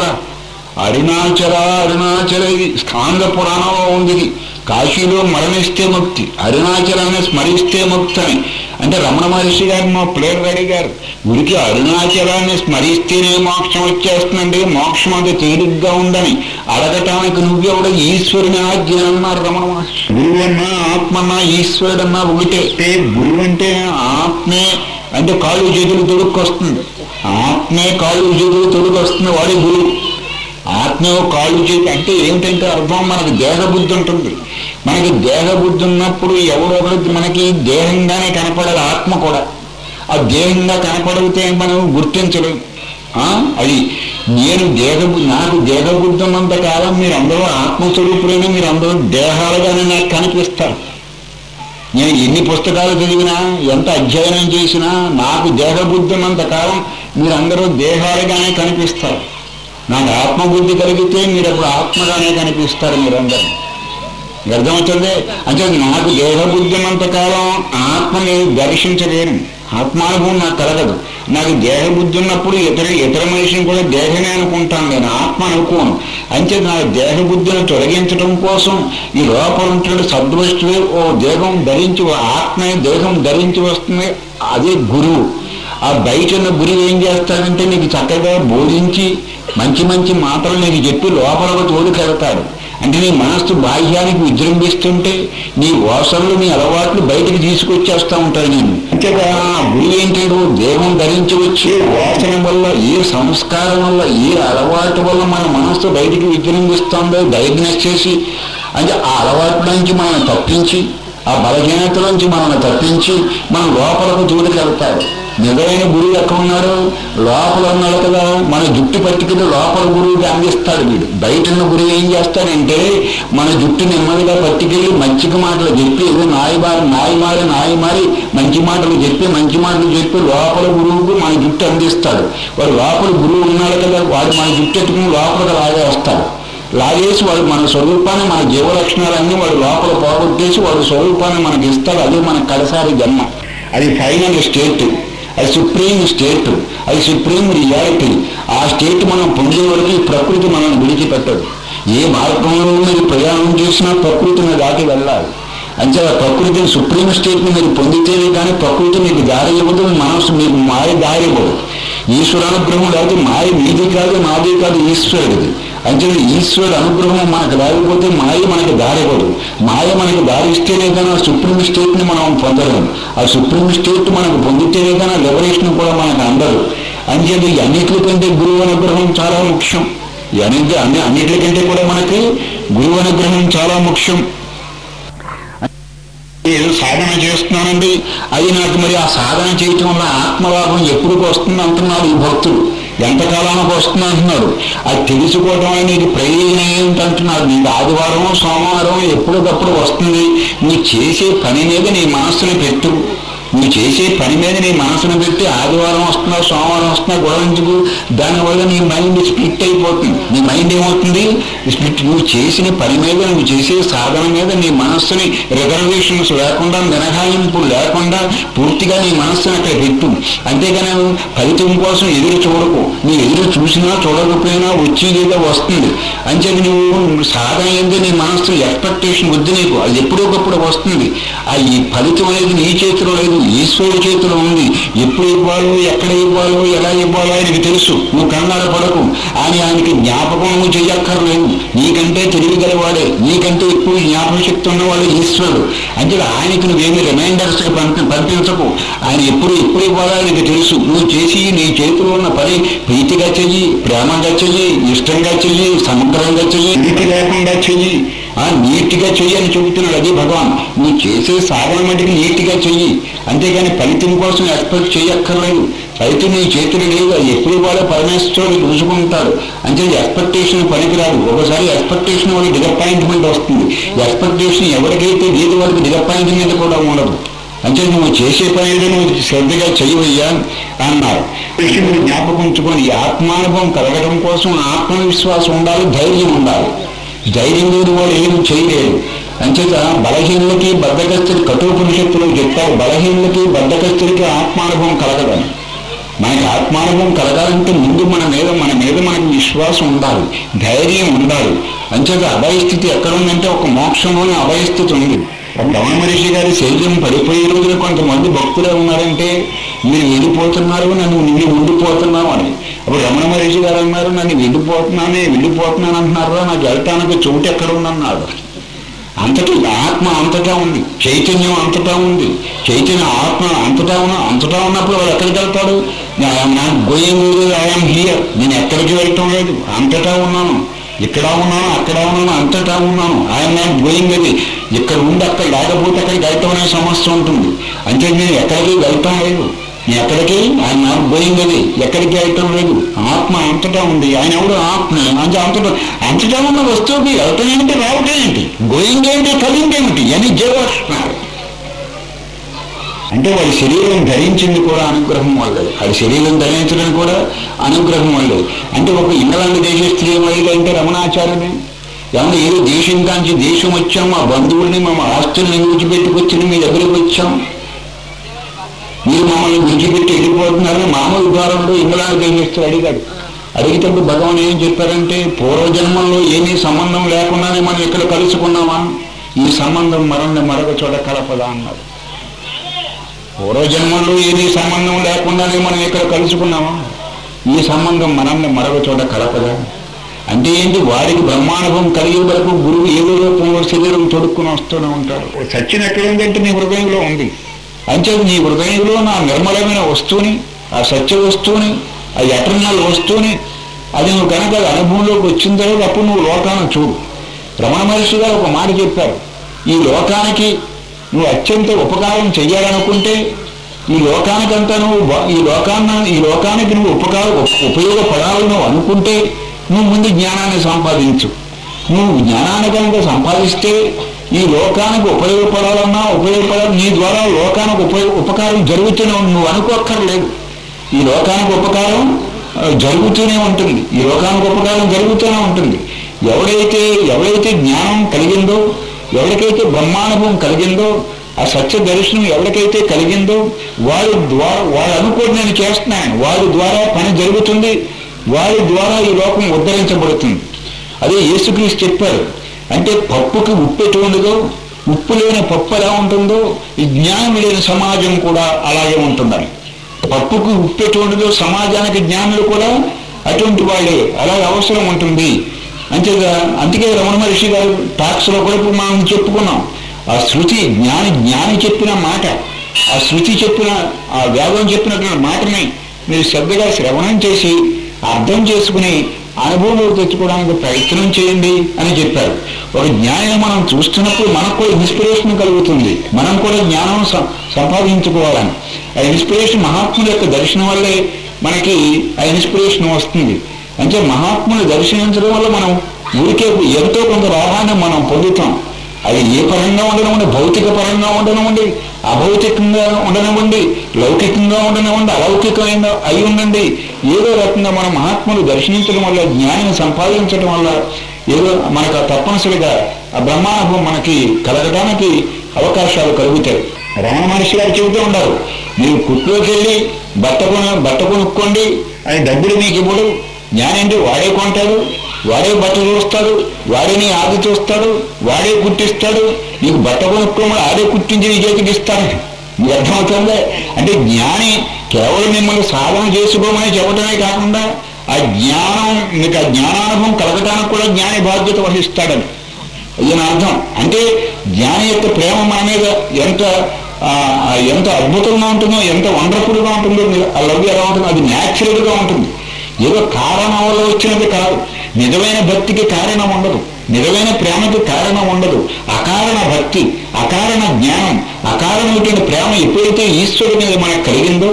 అరుణాచల అరుణాచల ఇది స్కాంద పురాణంలో ఉంది ఇది. కాశీలో మరణిస్తే ముక్తి అరుణాచలాన్ని స్మరిస్తే ముక్తి అని అంటే రమణ మహర్షి గారు మా ప్లేయర్ అడిగారు గురికి అరుణాచలాన్ని స్మరిస్తేనే మోక్షం వచ్చేస్తుందండి మోక్షం అంత తేలిగ్గా ఉందని అడగటానికి నువ్వెవడ ఈశ్వరుని ఆజ్ఞ అన్నారు రమణ మహర్షి గురువు అన్నా ఆత్మన్నా ఈశ్వరుడన్నా ఒకటే అంటే గురువు అంటే ఆత్మే అంటే కాళ్ళు చేతులు తొడుక్కొస్తుంది ఆత్మే కాళ్ళు చేతులు తొడుకొస్తుంది వాడి గురువు ఆత్మ కాళ్ళు చేతి అంటే ఏమిటంటే అర్థం మనకి దేహబుద్ధి ఉంటుంది మనకి దేహబుద్ధి ఉన్నప్పుడు ఎవడో ఒకడు మనకి దేహంగానే కనపడాలి ఆత్మ కూడా ఆ దేహంగా కనపడితే మనం గుర్తించలేం ఆ? అది నేను దేహబు నాకు దేహబుద్ధి ఉన్నంత కాలం మీరు అందరూ ఆత్మస్వరూపులైన మీరు అందరూ దేహాలుగానే నాకు కనిపిస్తారు నేను ఎన్ని పుస్తకాలు చదివినా ఎంత అధ్యయనం చేసినా నాకు దేహబుద్ధి ఉన్నంత కాలం మీరందరూ దేహాలుగానే కనిపిస్తారు నాకు ఆత్మబుద్ధి కలిగితే మీరు అప్పుడు ఆత్మగానే కనిపిస్తారు మీరందరూ అర్థమవుతుంది అంటే నాకు దేహబుద్ధి ఉన్నంత కాలం ఆత్మని దర్శించలేను ఆత్మానుభవం నాకు కలగదు నాకు దేహబుద్ధి ఉన్నప్పుడు ఇతర ఇతర మనిషిని కూడా దేహమే అనుకుంటాను నేను ఆత్మ అనుకోను అంటే నా దేహబుద్ధిని తొలగించడం కోసం ఈ లోపల ఉంటున్న సద్వస్తువే ఓ దేహం ధరించి ఓ ఆత్మే దేహం ధరించి వస్తుంది అదే గురువు ఆ బయట ఉన్న గురువు ఏం చేస్తాడంటే నీకు చక్కగా బోధించి మంచి మంచి మాటలు నీకు చెప్పి లోపలకు తోడుకెళ్తాడు అంటే నీ మనస్సు బాహ్యానికి విజృంభిస్తుంటే నీ వాసనలు నీ అలవాట్లు బయటికి తీసుకొచ్చేస్తా ఉంటాయి నేను అంతేగా ఆ గురి ఏంటంటే దేహం ధరించి వచ్చే వాసన వల్ల ఏ సంస్కారం వల్ల ఏ అలవాటు వల్ల మన మనస్సు బయటికి విజృంభిస్తుందో డయాగ్నోస్ చేసి అంటే ఆ అలవాట్ల నుంచి మనల్ని తప్పించి ఆ బలహీనత నుంచి మనల్ని తప్పించి మన లోపలకు తోడుకెళ్తాడు నిజమైన గురువు ఎక్కడ ఉన్నాడు లోపల ఉన్నాడు కదా మన జుట్టు పట్టుకుని లోపల గురువుకి అందిస్తాడు వీడు బయట ఉన్న గురువు ఏం చేస్తాడంటే మన జుట్టు నెమ్మదిగా పట్టుకెళ్ళి మంచిగా మాటలు చెప్పి ఏదో నాయమారి నాయమారి నాయమారి మంచి మాటలు చెప్పి మంచి మాటలు చెప్పి లోపల గురువుకు మన జుట్టు అందిస్తాడు వాడు లోపల గురువు ఉన్నాడు కదా వాడు మన జుట్టు ఎత్తుకుని లోపలికి లాగేస్తాడు లాగేసి వాడు మన స్వరూపాన్ని మన జీవలక్షణాలన్నీ వాడు లోపల పోగొట్టేసి వాడు స్వరూపాన్ని మనకి ఇస్తాడు అదే మన కడసారి జన్మ అది ఫైనల్ స్టేట్ అది సుప్రీం స్టేట్ అది సుప్రీం రియాలిటీ ఆ స్టేట్ మనం పొందే వరకు ఈ ప్రకృతి మనల్ని విడిచిపెట్టదు ఏ మార్గంలో మీరు ప్రయాణం చేసినా ప్రకృతిని దాటి వెళ్ళాలి అంటే ఆ ప్రకృతిని సుప్రీం స్టేట్ని మీరు పొందితేనే కానీ ప్రకృతి మీకు దారి ఇవ్వదు మనసు మీకు మాయ దారి ఇవ్వదు ఈశ్వరానుగ్రహం లేకపోతే మాయ మీది కాదు నాది కాదు ఈశ్వరుడిది అంటే ఈశ్వరుడు అనుగ్రహం మనకు లేకపోతే మాయ మనకి దారివ్వదు మాయ మనకి దారి ఇస్తేనే కానీ ఆ సుప్రీం స్టేట్ని మనం పొందలేము ఆ సుప్రీం స్టేట్ మనకు పొందితేనే కానీ ఆ లిబరేషన్ కూడా మనకు అందదు అంచేది అన్నిటికంటే గురువు అనుగ్రహం చాలా ముఖ్యం ఈ అన్నింటి అన్ని అన్నిటికంటే కూడా మనకి గురువు అనుగ్రహం చాలా ముఖ్యం ఏదో సాధన చేస్తున్నానండి అది నాకు మరి ఆ సాధన చేయటం వల్ల ఆత్మలాభం ఎప్పుడు వస్తుంది అంటున్నాడు ఈ భక్తుడు ఎంతకాలానికి వస్తుంది అంటున్నాడు అది తెలుసుకోవడం అనేది ప్రయోజనం ఏమిటంటున్నాడు నీకు ఆదివారం సోమవారం ఎప్పటికప్పుడు వస్తుంది నీ చేసే పని మీద నీ మనస్సుని పెట్టు నువ్వు చేసే పని మీద నీ మనసును పెట్టి ఆదివారం వస్తున్నా సోమవారం వస్తున్నా గొడవ ఎందుకు దానివల్ల నీ మైండ్ స్ప్లిట్ అయిపోతుంది నీ మైండ్ ఏమవుతుంది స్ప్లిట్ నువ్వు చేసిన పని మీద నువ్వు చేసే సాధన మీద నీ మనస్సుని రిజర్వేషన్స్ లేకుండా మినహాయింపు లేకుండా పూర్తిగా నీ మనస్సుని అక్కడ పెట్టు అంతేగాని ఫలితం కోసం ఎదురు చూడకు నీ ఎదురు చూసినా చూడకపోయినా వచ్చేదేదో వస్తుంది అంచేది నువ్వు సాధన ఏంది నీ మనస్సు ఎక్స్పెక్టేషన్ వద్దు నీకు అది ఎప్పుడొకప్పుడు వస్తుంది ఆ ఈ ఫలితం అనేది నీ చేతిలో లేదు ఈశ్వరుడి చేతిలో ఉంది ఎప్పుడు ఇవ్వాలో ఎక్కడ ఇవ్వాలో ఎలా ఇవ్వాలో ఆయనకి తెలుసు నువ్వు కంగారు పడకు అని ఆయనకి జ్ఞాపకం నువ్వు చెయ్యక్కర్లేదు నీకంటే తెలివిగలవాడే నీకంటే ఎక్కువ జ్ఞాపక శక్తి ఉన్నవాడు ఈశ్వరుడు అంటే ఆయనకి నువ్వేమి రిమైండర్స్ పంపి పంపించకు ఆయన ఎప్పుడు ఎప్పుడు ఇవ్వాలో ఆయనకి తెలుసు నువ్వు చేసి నీ చేతిలో ఉన్న పని ప్రీతిగా చెయ్యి ప్రేమగా చెయ్యి ఇష్టంగా చెయ్యి సమగ్రంగా చెయ్యి నీతి లేకుండా చెయ్యి ఆ నీట్గా చెయ్యి అని చెబుతున్నాడు అది భగవాన్ నువ్వు చేసే సాధన మటుకు నీట్గా చెయ్యి అంతేగాని ఫలితం కోసం ఎక్స్పెక్ట్ చేయక్కర్లేదు ఫలితం నీ చేతులు లేదు అది ఎప్పుడు కూడా పరమేశ్వరుడు చూసుకుంటాడు అంటే ఎక్స్పెక్టేషన్ పనికిరాదు ఒకసారి ఎక్స్పెక్టేషన్ వల్ల డిసప్పాయింట్మెంట్ వస్తుంది ఎక్స్పెక్టేషన్ ఎవరికైతే లేదు వాళ్ళకి డిసప్పాయింట్మెంట్ కూడా ఉండదు అంటే నువ్వు చేసే పని ఏదో నువ్వు శ్రద్ధగా చెయ్యవయ్యా అన్నారు విషయం జ్ఞాపకం ఉంచుకొని ఈ ఆత్మానుభవం కలగడం కోసం ఆత్మవిశ్వాసం ఉండాలి ధైర్యం ఉండాలి ధైర్యం లేని వాడు ఏమి చేయలేడు అంచేత బలహీనులకి బద్దకస్తులు కఠోపనిషత్తులు చెప్తారు బలహీనులకి బద్దకస్తులకి ఆత్మానుభవం కలగదని మనకి ఆత్మానుభవం కలగాలంటే ముందు మన మీద మన మీద మనకి విశ్వాసం ఉండాలి ధైర్యం ఉండాలి అంచేత అభయస్థితి ఎక్కడ ఉందంటే ఒక మోక్షంలోనే అభయస్థితి ఉంది రమణ మహర్షి గారి శరీరం పడిపోయే రోజున కొంతమంది భక్తులే ఉన్నారంటే మీరు వెళ్ళిపోతున్నారు నన్ను నిన్ను ఉండిపోతున్నావు అని అప్పుడు రమణ మహర్షి గారు అన్నారు నన్ను వెళ్ళిపోతున్నానే వెళ్ళిపోతున్నాను అంటున్నారా నాకు వెళ్ళటానికి చోటు ఎక్కడ ఉందన్నాడు అంతటి ఆత్మ అంతటా ఉంది చైతన్యం అంతటా ఉంది చైతన్య ఆత్మ అంతటా ఉన్న అంతటా ఉన్నప్పుడు వాడు ఎక్కడికి వెళ్తాడు నాకు గోయింగ్ ఐఎమ్ హియర్ నేను ఎక్కడికి వెళ్ళటం లేదు అంతటా ఉన్నాను ఇక్కడ ఉన్నాను అక్కడ ఉన్నాను అంతటా ఉన్నాను ఆయన నాకు గోయింగ్ అది ఇక్కడ ఉండి అక్కడ లేకపోతే అక్కడికి వెళ్ళటం అనే సమస్య ఉంటుంది అంటే నేను ఎక్కడికి వెళ్ళటం లేదు నేను ఎక్కడికి ఆయన నాకు గోయింగ్ అది ఎక్కడికి వెళ్ళటం లేదు ఆత్మ అంతటా ఉంది ఆయన ఎవడు ఆత్మ అంటే అంతటా అంతటా ఉన్న వస్తువుకి వెళ్ళటం ఏమిటి రావటం ఏంటి గోయింగ్ ఏంటి కదింగ్ ఏమిటి అని జీవస్తున్నారు అంటే వాడి శరీరం ధరించింది కూడా అనుగ్రహం వల్లే వాడి శరీరం ధరించడం కూడా అనుగ్రహం వల్లే అంటే ఒక ఇంగ్లాండ్ దేశ స్త్రీ మహిళ అంటే రమణాచార్యుని ఏమన్నా ఏదో దేశం కాంచి దేశం వచ్చాం మా బంధువుల్ని మా ఆస్తుల్ని విడిచిపెట్టుకొచ్చిన మీ దగ్గరికి వచ్చాం మీరు మమ్మల్ని విడిచిపెట్టి వెళ్ళిపోతున్నారని మామూలు ద్వారంలో ఇంగ్లాండ్ దేశస్తులు అడిగాడు అడిగినప్పుడు భగవాన్ ఏం చెప్పారంటే పూర్వజన్మంలో ఏమీ సంబంధం లేకుండానే మనం ఇక్కడ కలుసుకున్నామా ఈ సంబంధం మరొక మరొక చోట కలపదా అన్నారు పూర్వజన్మంలో ఏమీ సంబంధం లేకుండానే మనం ఇక్కడ కలుసుకున్నామా ఈ సంబంధం మనల్ని మరొక చోట కలపదా అంటే ఏంటి వాడికి బ్రహ్మానుభవం కలిగే వరకు గురువు ఏదో రూపంలో శరీరం తొడుక్కుని వస్తూనే ఉంటాడు సత్యం ఎక్కడ ఉందంటే నీ హృదయంలో ఉంది అంటే నీ హృదయంలో నా నిర్మలమైన వస్తువుని ఆ సత్య వస్తువుని ఆ ఎటర్నల్ వస్తువుని అది నువ్వు కనుక అది అనుభవంలోకి వచ్చిన తర్వాత అప్పుడు నువ్వు లోకాన్ని చూడు రమణ మహర్షి గారు ఒక మాట చెప్పారు ఈ లోకానికి నువ్వు అత్యంత ఉపకారం చెయ్యాలనుకుంటే ఈ లోకానికంతా నువ్వు బా- ఈ లోకాన్న ఈ లోకానికి నువ్వు ఉపకారం ఉపయోగపడాలని నువ్వు అనుకుంటే నువ్వు ముందు జ్ఞానాన్ని సంపాదించు నువ్వు జ్ఞానాన్ని కనుక సంపాదిస్తే ఈ లోకానికి ఉపయోగపడాలన్నా ఉపయోగపడాలి నీ ద్వారా లోకానికి ఉపయోగ ఉపకారం జరుగుతూనే ఉంది నువ్వు అనుకోక్కర్లేదు ఈ లోకానికి ఉపకారం ఆ, జరుగుతూనే ఉంటుంది ఈ లోకానికి ఉపకారం జరుగుతూనే ఉంటుంది ఎవడైతే ఎవడైతే జ్ఞానం కలిగిందో ఎవరికైతే బ్రహ్మానుభవం కలిగిందో ఆ సత్య దర్శనం ఎవరికైతే కలిగిందో వారి ద్వారా వాడు అనుకోని నేను చేస్తున్నాను వారి ద్వారా పని జరుగుతుంది వారి ద్వారా ఈ లోకం ఉద్ధరించబడుతుంది అదే యేసుక్రీస్తు చెప్పారు అంటే పప్పుకి ఉప్పు ఎటు ఉండదో ఉప్పు లేని పప్పు ఎలా ఉంటుందో ఈ జ్ఞానం లేని సమాజం కూడా అలాగే ఉంటుందని పప్పుకు ఉప్పు ఎటు ఉండదో సమాజానికి జ్ఞానులు కూడా అటువంటి వాళ్ళే అలాగే అవసరం ఉంటుంది అంతేగా అందుకే రమణ మహర్షి గారు టాక్స్ లో కూడా ఇప్పుడు మనం చెప్పుకున్నాం ఆ శృతి జ్ఞాని జ్ఞాని చెప్పిన మాట ఆ శృతి చెప్పిన ఆ వేదం చెప్పినటువంటి మాటని మీరు శ్రద్ధగా శ్రవణం చేసి అర్థం చేసుకుని అనుభవంలో తెచ్చుకోవడానికి ప్రయత్నం చేయండి అని చెప్పారు ఒక జ్ఞానిని మనం చూస్తున్నప్పుడు మనకు కూడా ఇన్స్పిరేషన్ కలుగుతుంది మనం కూడా జ్ఞానం సం- సంపాదించుకోవాలని ఆ ఇన్స్పిరేషన్ మహాత్ముల యొక్క దర్శనం వల్లే మనకి ఆ ఇన్స్పిరేషన్ వస్తుంది అంటే మహాత్ముని దర్శించడం వల్ల మనం ఊరికే ఎంతో కొంత లాభాన్ని మనం పొందుతాం అది ఏ పరంగా ఉండనివ్వండి భౌతిక పరంగా ఉండనివ్వండి అభౌతికంగా ఉండనివ్వండి లౌకికంగా ఉండనివ్వండి అలౌకికమైన అయి ఉండండి ఏదో రకంగా మన మహాత్ములు దర్శించడం వల్ల జ్ఞానం సంపాదించడం వల్ల ఏదో మనకు తప్పనిసరిగా ఆ బ్రహ్మానుభవం మనకి కలగడానికి అవకాశాలు కలుగుతాయి రమణ మహర్షి గారు చెబుతూ ఉండరు మీరు కుట్లోకి వెళ్ళి బట్ట కొన బట్ట కొనుక్కోండి అని డబ్బులు మీకు ఇవ్వడు జ్ఞానేంటి వాడే కొంటాడు వాడే బట్ట చూస్తాడు వాడే నీ ఆది చూస్తాడు వాడే కుట్టిస్తాడు నీకు బట్ట కొనుక్కోమని ఆడే కుట్టించి నీ చేతికి ఇస్తాడు మీకు అర్థమవుతుందే అంటే జ్ఞాని కేవలం మిమ్మల్ని సాధన చేసుకోమని చెప్పడమే కాకుండా ఆ జ్ఞానం మీకు ఆ జ్ఞానానుభవం కలగడానికి కూడా జ్ఞాని బాధ్యత వహిస్తాడని ఈయన అర్థం అంటే జ్ఞాని యొక్క ప్రేమ మన మీద ఎంత ఆ, ఆ, ఎంత అద్భుతంగా ఉంటుందో ఎంత వండర్ఫుల్గా ఉంటుందో మీరు ఆ లవ్ ఎలా ఉంటుందో అది న్యాచురల్గా ఉంటుంది ఏదో కారణం వల్ల వచ్చినది కాదు నిజమైన భక్తికి కారణం ఉండదు నిజమైన ప్రేమకి కారణం ఉండదు అకారణ భక్తి అకారణ జ్ఞానం అకారణమైనటువంటి ప్రేమ ఎప్పుడైతే ఈశ్వరుడి మీద మనకు కలిగిందో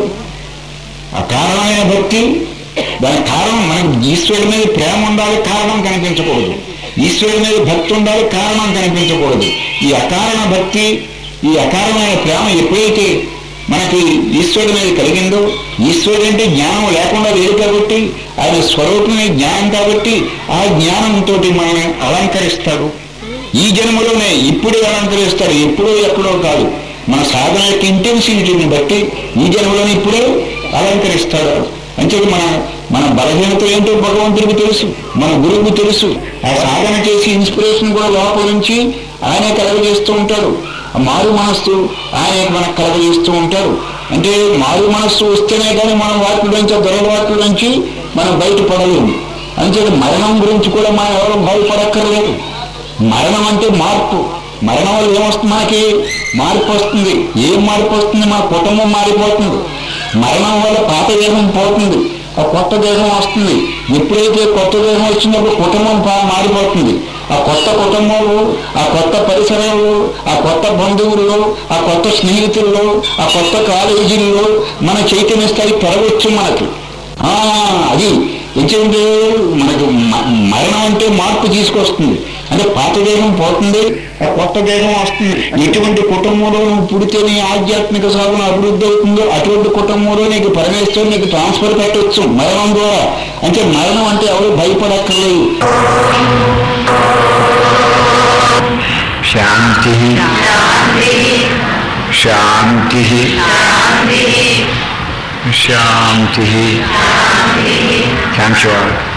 అకారణమైన భక్తి దాని కారణం మనకు ఈశ్వరుడి మీద ప్రేమ ఉండాలి కారణం కనిపించకూడదు ఈశ్వరుడి మీద భక్తి ఉండాలి కారణం కనిపించకూడదు ఈ అకారణ భక్తి ఈ అకారణమైన ప్రేమ ఎప్పుడైతే మనకి ఈశ్వరుడి మీద కలిగిందో ఈశ్వరుడు అంటే జ్ఞానం లేకుండా లేదు కాబట్టి ఆయన స్వరూపమే జ్ఞానం కాబట్టి ఆ జ్ఞానంతో మనల్ని అలంకరిస్తాడు ఈ జన్మలోనే ఇప్పుడే అలంకరిస్తాడు ఎప్పుడో ఎక్కడో కాదు మన సాధన యొక్క ఇంటెన్సిటీని బట్టి ఈ జన్మలోనే ఇప్పుడే అలంకరిస్తాడు అంటే మన మన బలహీనత ఏంటో భగవంతుడికి తెలుసు మన గురువుకు తెలుసు ఆ సాధన చేసి ఇన్స్పిరేషన్ కూడా లోపల నుంచి ఆయనే కలగజేస్తూ ఉంటాడు ఆ మారు మనస్సు ఆయన మనకు కలగజేస్తూ ఉంటాడు అంటే మారు మనస్సు వస్తేనే కానీ మనం వాటి నుంచి దురలవాట్ల నుంచి మనం బయటపడలేము అంతే మరణం గురించి కూడా మనం ఎవరు భయపడక్కర్లేదు మరణం అంటే మార్పు మరణం వల్ల ఏమొస్తుంది మనకి మార్పు వస్తుంది ఏం మార్పు వస్తుంది మన కుటుంబం మారిపోతుంది మరణం వల్ల పాత దేహం పోతుంది ఆ కొత్త దేహం వస్తుంది ఎప్పుడైతే కొత్త దేహం వచ్చినప్పుడు కుటుంబం పా- మారిపోతుంది ఆ కొత్త కుటుంబంలో ఆ కొత్త పరిసరాలు ఆ కొత్త బంధువుల్లో ఆ కొత్త స్నేహితుల్లో ఆ కొత్త కాలేజీల్లో మన చైతన్య స్థాయి పెరగచ్చు మనకి ఆ, అది ఎందుకంటే మనకు మ- మరణం అంటే మార్పు తీసుకొస్తుంది అంటే పాత దేహం పోతుంది ఆ కొత్త దేహం వస్తుంది ఎటువంటి కుటుంబంలో నువ్వు పుడితే నీ ఆధ్యాత్మిక సాధన అభివృద్ధి అవుతుందో అటువంటి కుటుంబంలో నీకు పరమేశ్వరు నీకు ట్రాన్స్ఫర్ పెట్టవచ్చు మరణం ద్వారా అంటే మరణం అంటే ఎవరు భయపడక్కర్లేదు శాంతి శాంతి శాంతి థ్యాంక్స్ యూ ఆల్